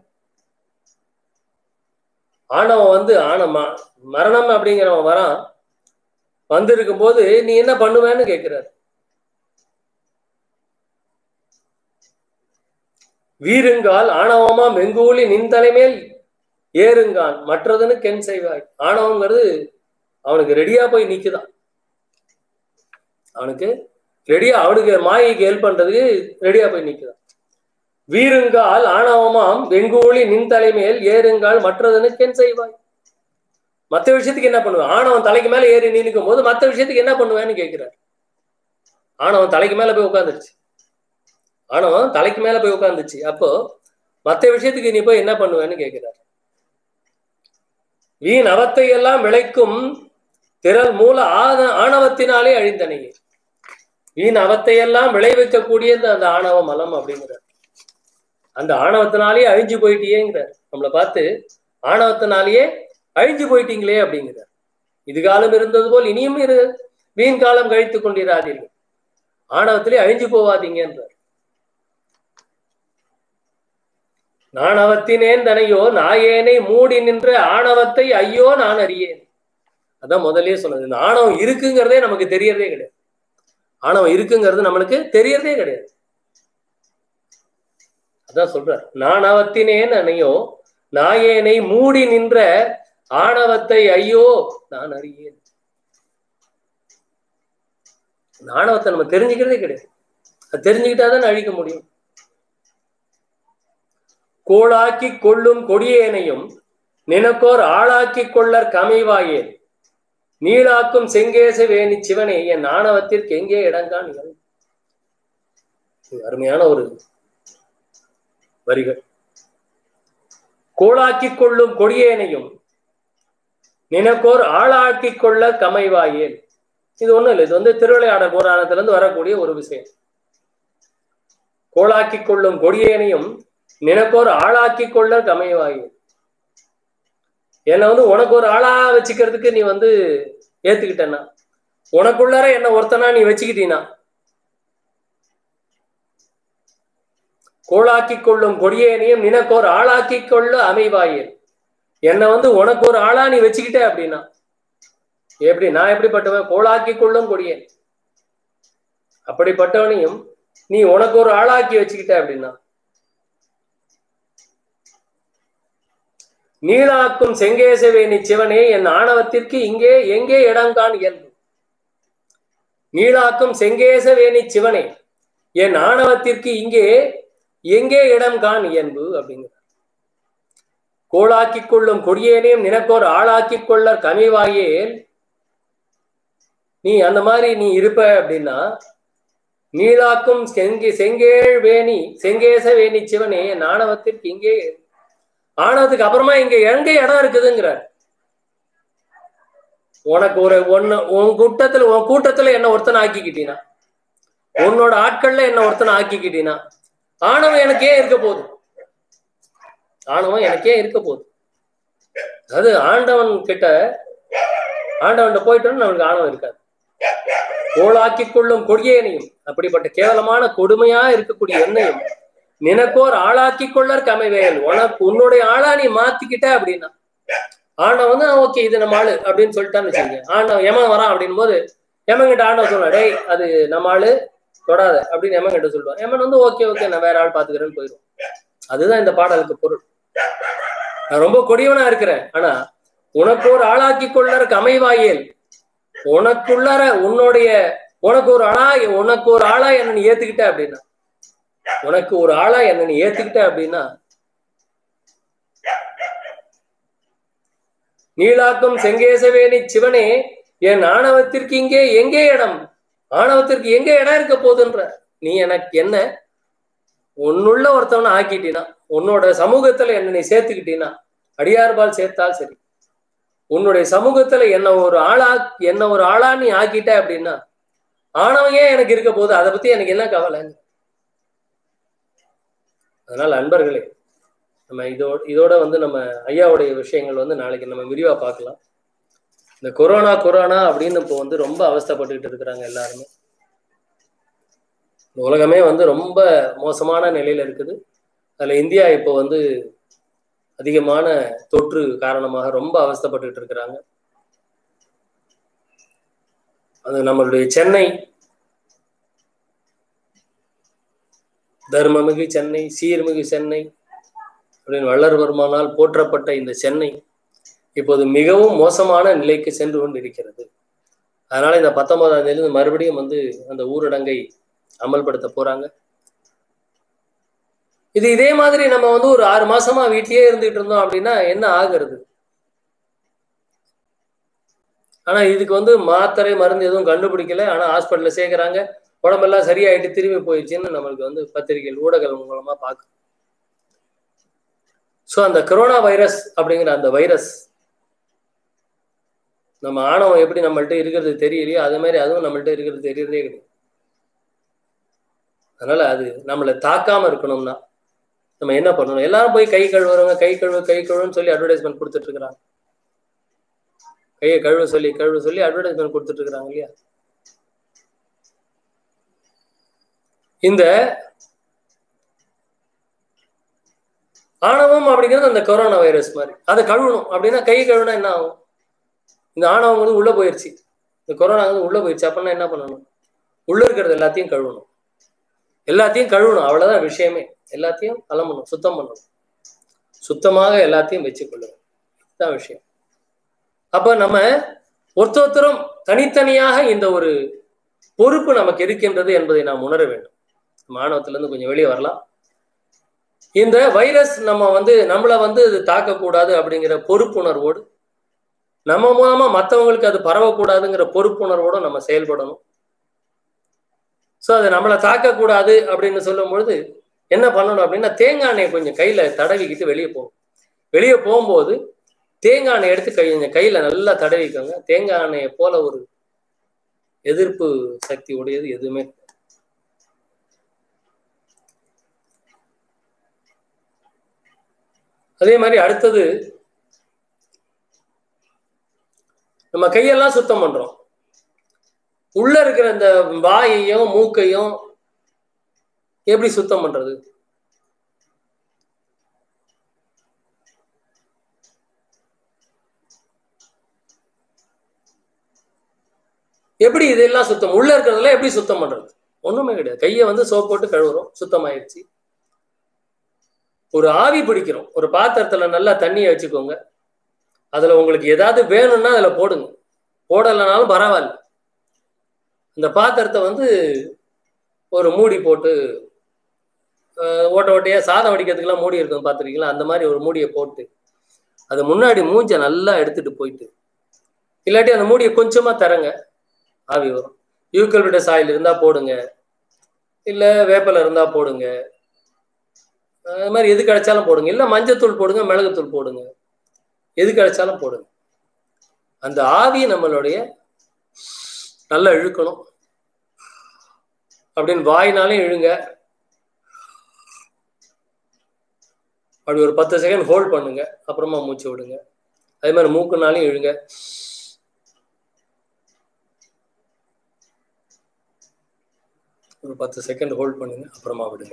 ஆணவம் வந்து ஆணமா மரணம் அப்படிங்கிறவன் வரான் வந்திருக்கும் போது நீ என்ன பண்ணுவேன்னு கேட்கிறார் வீருங்கால் ஆணவமா வெங்கூலி நின் தலைமேல் ஏறுங்கான் மற்றதுன்னு கென் செய்வாய் ஆணவங்கிறது அவனுக்கு ரெடியா போய் நிக்குதான் அவனுக்கு ரெடியா அவனுக்கு மாயைக்கு ஹெல்ப் பண்றதுக்கு ரெடியா போய் நிக்குதான் வீருங்கால் ஆணவமாம் வெங்கூலி நின் தலைமேல் ஏறுங்கால் மற்றதுன்னு கென் செய்வாய் மத்த விஷயத்துக்கு என்ன பண்ணுவேன் ஆணவன் தலைக்கு மேல ஏறி நிற்கும் போது மத்த விஷயத்துக்கு என்ன பண்ணுவேன்னு கேட்கிறார் ஆணவன் தலைக்கு மேல போய் உட்காந்துருச்சு ஆணவன் தலைக்கு மேல போய் உட்காந்துச்சு அப்போ மத்த விஷயத்துக்கு நீ போய் என்ன பண்ணுவேன்னு கேட்கிறார் வீண் அவத்தை எல்லாம் விளைக்கும் திரள் மூல ஆன ஆணவத்தினாலே அழிந்தனையே வீண் அவத்தை எல்லாம் விளைவிக்கக்கூடிய அந்த ஆணவ மலம் அப்படிங்கிறார் அந்த ஆணவத்தினாலேயே அழிஞ்சு போயிட்டியேங்கிறார் நம்மளை பார்த்து ஆணவத்தினாலேயே அழிஞ்சு போயிட்டீங்களே அப்படிங்கிறார் இது காலம் இருந்தது போல் இனியும் இரு வீண் காலம் கழித்து கொண்டிராதீர்கள் ஆணவத்திலே அழிஞ்சு போவாதீங்கன்றார் நாணவத்தினேன் தனையோ நாயேனை மூடி நின்ற ஆணவத்தை ஐயோ நான் அறியேன் அதான் முதல்லயே சொன்னது இந்த ஆணவம் இருக்குங்கிறதே நமக்கு தெரியறதே கிடையாது ஆணவம் இருக்குங்கிறது நம்மளுக்கு தெரியறதே கிடையாது அதான் சொல்றார் நாணவத்தினேன் அனையோ நாயேனை மூடி நின்ற ஆணவத்தை ஐயோ நான் அறியேன் ஆணவத்தை நம்ம தெரிஞ்சுக்கிறதே கிடையாது அது தெரிஞ்சுக்கிட்டாதான் அழிக்க முடியும் கோளாக்கி கொள்ளும் கொடியேனையும் நினக்கோர் ஆளாக்கி கொள்ளற் கமைவாயேன் நீளாக்கும் செங்கேச வேணி சிவனே என் ஆணவத்திற்கு எங்கே இடங்கான் இயல். இது அருமையான ஒரு வரிகள் கோளாக்கி கொள்ளும் கொடியேனையும் நினக்கோர் ஆளாக்கி கொள்ள கமைவாயேன் இது ஒண்ணும் இல்லை இது வந்து திருவிளையாடல் புராணத்திலிருந்து வரக்கூடிய ஒரு விஷயம் கோளாக்கி கொள்ளும் கொடியேனையும் நினக்கோர் ஆளாக்கி கொள்ள கமைவாயேன் என்னை வந்து உனக்கு ஒரு ஆளா வச்சுக்கிறதுக்கு நீ வந்து ஏத்துக்கிட்டனா உனக்குள்ளார என்ன ஒருத்தனா நீ வச்சுக்கிட்டீனா கோளாக்கி கொள்ளும் கொடியேனையும் நினக்கோர் ஆளாக்கி கொள்ள அமைவாயேன் என்னை வந்து உனக்கு ஒரு ஆளா நீ வச்சுக்கிட்ட அப்படின்னா எப்படி நான் எப்படிப்பட்டவன் கோளாக்கி கொள்ளும் கொடியேன் அப்படிப்பட்டவனையும் நீ உனக்கு ஒரு ஆளாக்கி வச்சுக்கிட்ட அப்படின்னா நீளாக்கும் செங்கேசவேணி சிவனே என் ஆணவத்திற்கு இங்கே எங்கே இடங்கான் இயல்பு நீளாக்கும் செங்கேசவேணி சிவனே என் ஆணவத்திற்கு இங்கே எங்கே இடம் கான் இயல்பு அப்படிங்கிறார் கோளாக்கிக் கொள்ளும் கொடியேனையும் நினக்கோர் ஆளாக்கிக் கொள்ள கமிவாயேல் நீ அந்த மாதிரி நீ இருப்ப அப்படின்னா நீளாக்கும் செங்கே செங்கேழ் வேணி செங்கேச வேணி சிவனே என் ஆணவத்திற்கு இங்கே ஆணவத்துக்கு அப்புறமா இங்க எங்க இடம் இருக்குதுங்கிறார் உனக்கு ஒரு ஒன்னு உன் கூட்டத்துல உன் கூட்டத்துல என்ன ஒருத்தனை ஆக்கிக்கிட்டீனா உன்னோட ஆட்கள்ல என்ன ஒருத்தனை ஆக்கிக்கிட்டீனா ஆணவம் எனக்கே இருக்க போகுது ஆணவம் எனக்கே இருக்க போகுது அது ஆண்டவன் கிட்ட ஆண்டவன் போயிட்டோம்னு நம்மளுக்கு ஆணவம் இருக்காது கோளாக்கி கொள்ளும் கொடியேனையும் அப்படிப்பட்ட கேவலமான கொடுமையா இருக்கக்கூடிய எண்ணையும் நினக்கோர் ஆளாக்கி கொள்ளற் கமைவேல் உனக்கு உன்னுடைய ஆளா நீ மாத்திக்கிட்ட அப்படின்னா ஆண்டவன் தான் ஓகே இது நம்ம ஆளு அப்படின்னு சொல்லிட்டான்னு வச்சுக்கோங்க ஆண்டவன் எமன் வரான் அப்படின் போது எமன் கிட்ட ஆண்டவன் சொல்லுவான் டேய் அது நம்ம ஆளு தொடாத அப்படின்னு எமன் கிட்ட சொல்லுவான் எமன் வந்து ஓகே ஓகே நான் வேற ஆள் பாத்துக்கிறேன்னு போயிடும் அதுதான் இந்த பாடலுக்கு பொருள் நான் ரொம்ப கொடியவனா இருக்கிறேன் ஆனா உனக்கு ஒரு ஆளாக்கி கொள்ளறக்கு அமைவாயேல் உனக்குள்ளார உன்னுடைய உனக்கு ஒரு ஆளா உனக்கு ஒரு ஆளா என்ன நீ ஏத்துக்கிட்ட அப்படின்னா உனக்கு ஒரு ஆளா என்ன நீ ஏத்துக்கிட்ட அப்படின்னா நீளாக்கும் செங்கேசவேணி சிவனே என் ஆணவத்திற்கு இங்கே எங்கே இடம் ஆணவத்திற்கு எங்கே இடம் இருக்க போகுதுன்ற நீ எனக்கு என்ன உன்னுள்ள ஒருத்தவனை ஆக்கிட்டீனா உன்னோட சமூகத்துல என்ன நீ சேர்த்துக்கிட்டீனா அடியார்பால் சேர்த்தால் சரி உன்னுடைய சமூகத்துல என்ன ஒரு ஆளா என்ன ஒரு ஆளா நீ ஆக்கிட்ட அப்படின்னா ஆணவம் ஏன் எனக்கு இருக்க போகுது அதை பத்தி எனக்கு என்ன கவலை அதனால அன்பர்களே நம்ம இதோட இதோட வந்து நம்ம ஐயாவுடைய விஷயங்கள் வந்து நாளைக்கு நம்ம விரிவா பார்க்கலாம் இந்த கொரோனா கொரோனா அப்படின்னு இப்போ வந்து ரொம்ப அவஸ்தப்பட்டுக்கிட்டு இருக்கிறாங்க எல்லாருமே இந்த உலகமே வந்து ரொம்ப மோசமான நிலையில இருக்குது அதுல இந்தியா இப்போ வந்து அதிகமான தொற்று காரணமாக ரொம்ப அவஸ்தப்பட்டுக்கிட்டு இருக்கிறாங்க அது நம்மளுடைய சென்னை தர்மமிகு சென்னை சீர்மிகு சென்னை அப்படின்னு வள்ளர்வர்மானால் போற்றப்பட்ட இந்த சென்னை இப்போது மிகவும் மோசமான நிலைக்கு சென்று கொண்டு இருக்கிறது அதனால இந்த பத்தொன்பதாம் தேதி மறுபடியும் வந்து அந்த ஊரடங்கை அமல்படுத்த போறாங்க இது இதே மாதிரி நம்ம வந்து ஒரு ஆறு மாசமா வீட்லயே இருந்துட்டு இருந்தோம் அப்படின்னா என்ன ஆகுறது ஆனா இதுக்கு வந்து மாத்திரை மருந்து எதுவும் கண்டுபிடிக்கல ஆனா ஹாஸ்பிட்டல்ல சேர்க்கறாங்க உடம்பெல்லாம் சரியாயிட்டு திரும்பி போயிடுச்சுன்னு நம்மளுக்கு வந்து பத்திரிகைகள் ஊடகங்கள் மூலமா பார்க்க ஸோ அந்த கொரோனா வைரஸ் அப்படிங்கிற அந்த வைரஸ் நம்ம ஆணவம் எப்படி நம்மள்ட்ட இருக்கிறது தெரியலையோ அதே மாதிரி அதுவும் நம்மள்ட்ட இருக்கிறது தெரியறதே கிடையாது அதனால அது நம்மளை தாக்காம இருக்கணும்னா நம்ம என்ன பண்ணணும் எல்லாரும் போய் கை கழுவுறவங்க கை கழுவு கை கழுவுன்னு சொல்லி அட்வர்டைஸ்மெண்ட் கொடுத்துட்டு இருக்கிறாங்க கையை கழுவ சொல்லி கழுவ சொல்லி அட்வர்டைஸ்மெண்ட் கொடுத்துட்டு இருக்கிறாங்க இல்லையா இந்த ஆணவம் அப்படிங்கிறது அந்த கொரோனா வைரஸ் மாதிரி அதை கழுவணும் அப்படின்னா கை கழுவுனா என்ன ஆகும் இந்த ஆணவம் வந்து உள்ள போயிருச்சு இந்த கொரோனா வந்து உள்ள போயிருச்சு அப்படின்னா என்ன பண்ணணும் உள்ள இருக்கிறது எல்லாத்தையும் கழுவணும் எல்லாத்தையும் கழுவணும் அவ்வளவுதான் விஷயமே எல்லாத்தையும் அலம்பணும் சுத்தம் பண்ணணும் சுத்தமாக எல்லாத்தையும் வச்சுக்கொள்ளணும் இதுதான் விஷயம் அப்ப நம்ம ஒருத்தொருத்தரும் தனித்தனியாக இந்த ஒரு பொறுப்பு நமக்கு இருக்கின்றது என்பதை நாம் உணர வேண்டும் மாணவத்துல இருந்து கொஞ்சம் வெளியே வரலாம் இந்த வைரஸ் நம்ம வந்து நம்மளை வந்து இது தாக்கக்கூடாது அப்படிங்கிற பொறுப்புணர்வோடு நம்ம மூலமா மற்றவங்களுக்கு அது பரவக்கூடாதுங்கிற பொறுப்புணர்வோடு நம்ம செயல்படணும் ஸோ அது நம்மளை தாக்கக்கூடாது அப்படின்னு சொல்லும் பொழுது என்ன பண்ணணும் அப்படின்னா தேங்காய் எண்ணெயை கொஞ்சம் கையில தடவிக்கிட்டு வெளியே போகும் வெளியே போகும்போது தேங்காய் எண்ணெய் எடுத்து கை கையில நல்லா தடவிக்கோங்க தேங்காய் எண்ணெயை போல ஒரு எதிர்ப்பு சக்தி உடையது எதுவுமே அதே மாதிரி அடுத்தது நம்ம கையெல்லாம் சுத்தம் பண்றோம் உள்ள இருக்கிற இந்த வாயையும் மூக்கையும் எப்படி சுத்தம் பண்றது எப்படி இதெல்லாம் சுத்தம் உள்ள இருக்கிறதெல்லாம் எப்படி சுத்தம் பண்றது ஒண்ணுமே கிடையாது கையை வந்து சோப் போட்டு கழுவுறோம் சுத்தமாயிருச்சு ஒரு ஆவி பிடிக்கிறோம் ஒரு பாத்திரத்துல நல்லா தண்ணியை வச்சுக்கோங்க அதுல உங்களுக்கு ஏதாவது வேணும்னா அதுல போடுங்க போடலைனாலும் பரவாயில்ல இந்த பாத்திரத்தை வந்து ஒரு மூடி போட்டு ஓட்ட ஓட்டையா சாதம் வடிக்கிறதுக்கெல்லாம் மூடி இருக்கும் பார்த்துருக்கீங்களா அந்த மாதிரி ஒரு மூடியை போட்டு அது முன்னாடி மூஞ்ச நல்லா எடுத்துட்டு போயிட்டு இல்லாட்டி அந்த மூடியை கொஞ்சமா தரங்க ஆவி வரும் யூக்கல்பிட்டஸ் ஆயில் இருந்தா போடுங்க இல்ல வேப்பல இருந்தா போடுங்க அது மாதிரி எது கிடைச்சாலும் போடுங்க இல்ல மஞ்சத்தூள் போடுங்க மிளகுத்தூள் போடுங்க எது கிடைச்சாலும் போடுங்க அந்த ஆவி நம்மளுடைய நல்லா இழுக்கணும் அப்படின்னு வாயினாலும் இழுங்க அப்படி ஒரு பத்து செகண்ட் ஹோல்ட் பண்ணுங்க அப்புறமா மூச்சு விடுங்க அதே மாதிரி மூக்குனாலையும் இழுங்க ஒரு பத்து செகண்ட் ஹோல்ட் பண்ணுங்க அப்புறமா விடுங்க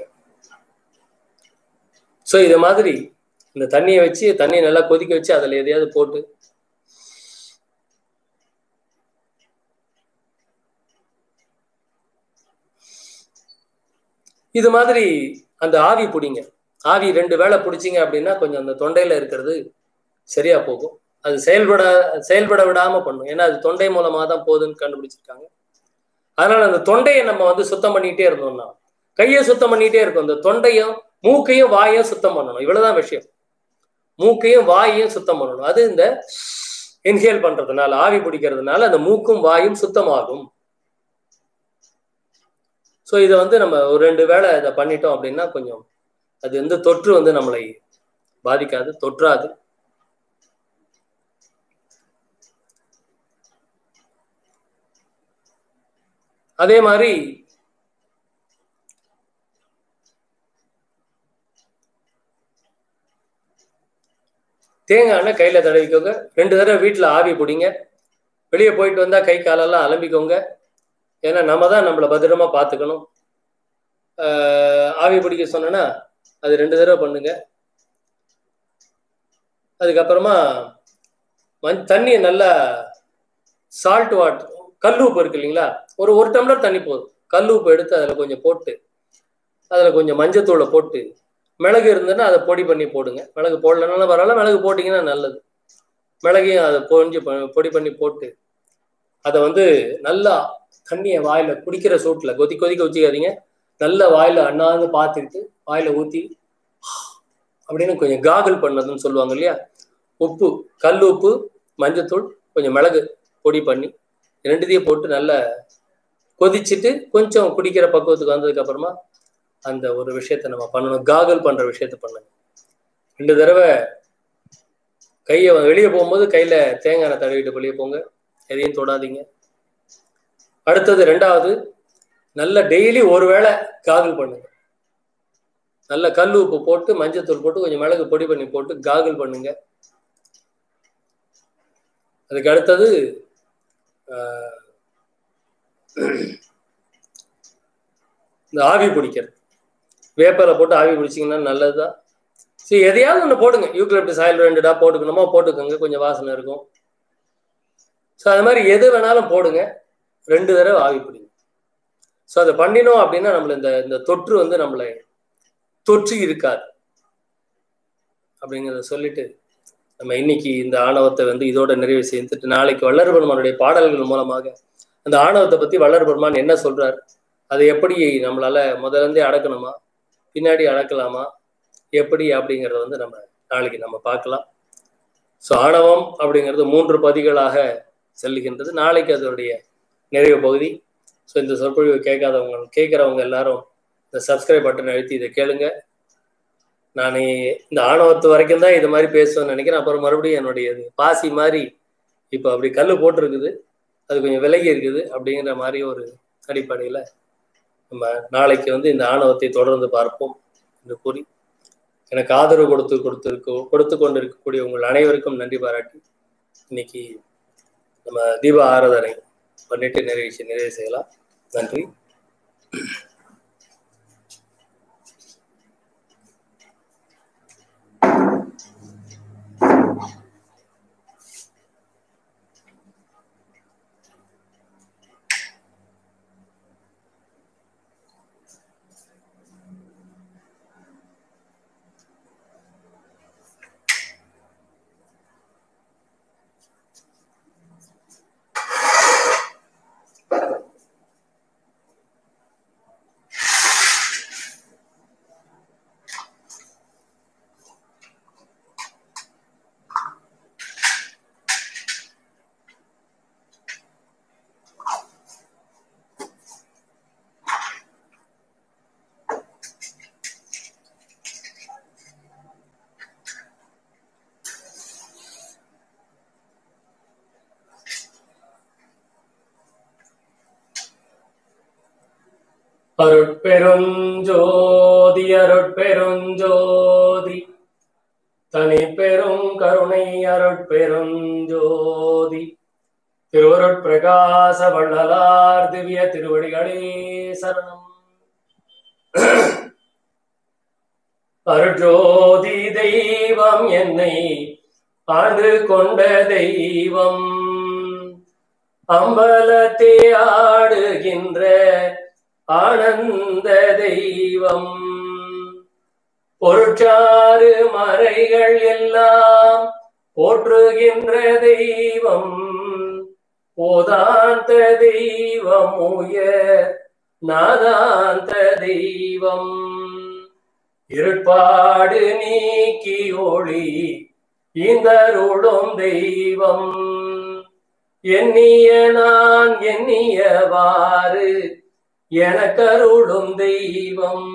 ஸோ இது மாதிரி இந்த தண்ணியை வச்சு தண்ணியை நல்லா கொதிக்க வச்சு அதில் எதையாவது போட்டு இது மாதிரி அந்த ஆவி பிடிங்க ஆவி ரெண்டு வேளை பிடிச்சிங்க அப்படின்னா கொஞ்சம் அந்த தொண்டையில இருக்கிறது சரியா போகும் அது செயல்பட செயல்பட விடாம பண்ணும் ஏன்னா அது தொண்டை மூலமா தான் போகுதுன்னு கண்டுபிடிச்சிருக்காங்க அதனால அந்த தொண்டையை நம்ம வந்து சுத்தம் பண்ணிட்டே இருந்தோம்னா கையை சுத்தம் பண்ணிட்டே இருக்கும் இந்த தொண்டையும் மூக்கையும் வாயையும் சுத்தம் பண்ணணும் இவ்வளவுதான் விஷயம் மூக்கையும் வாயையும் சுத்தம் பண்ணணும் அது இந்த இன்ஹேல் பண்றதுனால ஆவி பிடிக்கிறதுனால அந்த மூக்கும் வாயும் சுத்தமாகும் ஸோ இதை வந்து நம்ம ஒரு ரெண்டு வேளை இதை பண்ணிட்டோம் அப்படின்னா கொஞ்சம் அது வந்து தொற்று வந்து நம்மளை பாதிக்காது தொற்றாது அதே மாதிரி தேங்காய் எண்ணெய் கையில தடவிக்கோங்க ரெண்டு தடவை வீட்டில் ஆவி பிடிங்க வெளியே போயிட்டு வந்தா கை காலெல்லாம் அலம்பிக்கோங்க ஏன்னா நம்ம தான் நம்மளை பத்திரமா பார்த்துக்கணும் ஆஹ் ஆவி பிடிக்க சொன்னேன்னா அது ரெண்டு தடவை பண்ணுங்க அதுக்கப்புறமா மண் தண்ணியை நல்லா சால்ட் வாட்டர் கல் உப்பு இருக்கு இல்லைங்களா ஒரு ஒரு டம்ளர் தண்ணி போதும் கல் உப்பு எடுத்து அதில் கொஞ்சம் போட்டு அதில் கொஞ்சம் மஞ்சத்தூளை போட்டு மிளகு இருந்ததுன்னா அதை பொடி பண்ணி போடுங்க மிளகு போடலனாலும் பரவாயில்ல மிளகு போட்டிங்கன்னா நல்லது மிளகையும் அதை பொஞ்சு பொடி பண்ணி போட்டு அதை வந்து நல்லா தண்ணியை வாயில குடிக்கிற சூட்டில் கொதி கொதிக்க வச்சுக்காதீங்க நல்ல வாயில அண்ணாந்து பார்த்துக்கிட்டு வாயில ஊற்றி அப்படின்னு கொஞ்சம் காகல் பண்ணதுன்னு சொல்லுவாங்க இல்லையா உப்பு கல் உப்பு மஞ்சத்தூள் கொஞ்சம் மிளகு பொடி பண்ணி ரெண்டுத்தையும் போட்டு நல்லா கொதிச்சுட்டு கொஞ்சம் குடிக்கிற பக்குவத்துக்கு வந்ததுக்கு அப்புறமா அந்த ஒரு விஷயத்த நம்ம பண்ணணும் காகல் பண்ற விஷயத்த பண்ணுங்க ரெண்டு தடவை கையை வெளியே போகும்போது கையில தேங்காய் எண்ணெய் தடவிட்டு வெளியே போங்க எதையும் தொடாதீங்க அடுத்தது ரெண்டாவது நல்ல டெய்லி ஒரு வேளை காகல் பண்ணுங்க நல்ல கல் உப்பு போட்டு மஞ்சத்தூள் போட்டு கொஞ்சம் மிளகு பொடி பண்ணி போட்டு காகல் பண்ணுங்க அதுக்கு அடுத்தது இந்த ஆவி பிடிக்கிறது வேப்பலை போட்டு ஆவி பிடிச்சிங்கன்னா நல்லதுதான் சரி எதையாவது ஒன்று போடுங்க யூக்லிப்டஸ் ஆயில் ரெண்டுடா போட்டுக்கணுமா போட்டுக்கோங்க கொஞ்சம் வாசனை இருக்கும் ஸோ அது மாதிரி எது வேணாலும் போடுங்க ரெண்டு தடவை ஆவி பிடிங்க ஸோ அதை பண்ணினோம் அப்படின்னா நம்மள இந்த இந்த தொற்று வந்து நம்மளை தொற்று இருக்காது அப்படிங்கிறத சொல்லிட்டு நம்ம இன்னைக்கு இந்த ஆணவத்தை வந்து இதோட நிறைவு செய்துட்டு நாளைக்கு வள்ளர் பெருமானுடைய பாடல்கள் மூலமாக அந்த ஆணவத்தை பத்தி வள்ளர் பெருமான் என்ன சொல்றார் அதை எப்படி நம்மளால முதல்ல இருந்தே அடக்கணுமா பின்னாடி அடக்கலாமா எப்படி அப்படிங்கிறத வந்து நம்ம நாளைக்கு நம்ம பார்க்கலாம் ஸோ ஆணவம் அப்படிங்கிறது மூன்று பதிகளாக செல்லுகின்றது நாளைக்கு அதனுடைய நிறைவு பகுதி ஸோ இந்த சொற்பொழிவு கேட்காதவங்க கேட்குறவங்க எல்லாரும் இந்த சப்ஸ்கிரைப் பட்டன் அழுத்தி இதை கேளுங்க நான் இந்த ஆணவத்து வரைக்கும் தான் இது மாதிரி பேசுவேன்னு நினைக்கிறேன் அப்புறம் மறுபடியும் என்னுடைய பாசி மாதிரி இப்போ அப்படி கல் போட்டிருக்குது அது கொஞ்சம் விலகி இருக்குது அப்படிங்கிற மாதிரி ஒரு அடிப்படையில் நம்ம நாளைக்கு வந்து இந்த ஆணவத்தை தொடர்ந்து பார்ப்போம் என்று கூறி எனக்கு ஆதரவு கொடுத்து கொடுத்திருக்கோ கொடுத்து கொண்டு இருக்கக்கூடிய உங்கள் அனைவருக்கும் நன்றி பாராட்டி இன்னைக்கு நம்ம தீப ஆராதனை பண்ணிட்டு நிறைவு நிறைவு செய்யலாம் நன்றி அருட்பெருஞ்சோதி அருட்பெருஞ்சோதி தனி பெரும் கருணை அருட்பெருஞ்சோதி திருவருட்பிரகாச வள்ளலார் திவ்ய திருவடிகளே சரணம் அருட்ஜோதி தெய்வம் என்னை ஆண்டு கொண்ட தெய்வம் அம்பலத்தே ஆடுகின்ற ஆனந்த தெய்வம் பொருட்சாறு மறைகள் எல்லாம் போற்றுகின்ற தெய்வம் ஓதாந்த தெய்வம் உயர் நாதாந்த தெய்வம் இருட்பாடு நீக்கி ஒளி இந்தருளும் தெய்வம் எண்ணிய நான் எண்ணியவாறு எனக்கருளும் தெய்வம்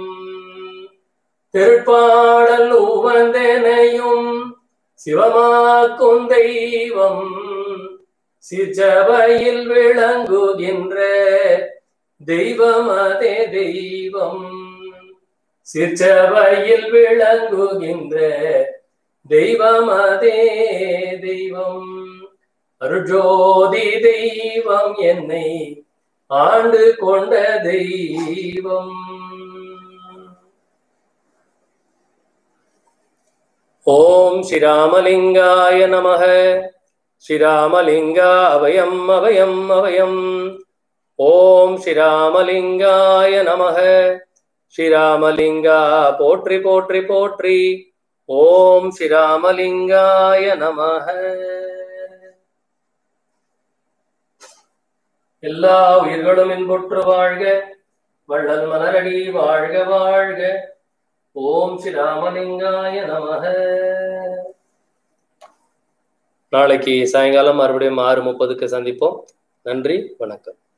திருப்பாடல் உவந்தனையும் சிவமாக்கும் தெய்வம் சிற்றவையில் விளங்குகின்ற தெய்வம் அதே தெய்வம் சிற்றவையில் விளங்குகின்ற தெய்வம் அதே தெய்வம் அருஜோதி தெய்வம் என்னை ஆண்டு கொண்ட தெய்வம் ஓம் ஸ்ரீராமலிங்காய நமக ஸ்ரீராமலிங்கா அபயம் அபயம் அபயம் ஓம் ஸ்ரீராமலிங்காய நமக ஸ்ரீராமலிங்கா போற்றி போற்றி போற்றி ஓம் ஸ்ரீராமலிங்காய நமக எல்லா உயிர்களும் இன்புற்று வாழ்க வள்ளல் மலரடி வாழ்க வாழ்க ஓம் ஸ்ரீராமலிங்காய நமக நாளைக்கு சாயங்காலம் மறுபடியும் ஆறு முப்பதுக்கு சந்திப்போம் நன்றி வணக்கம்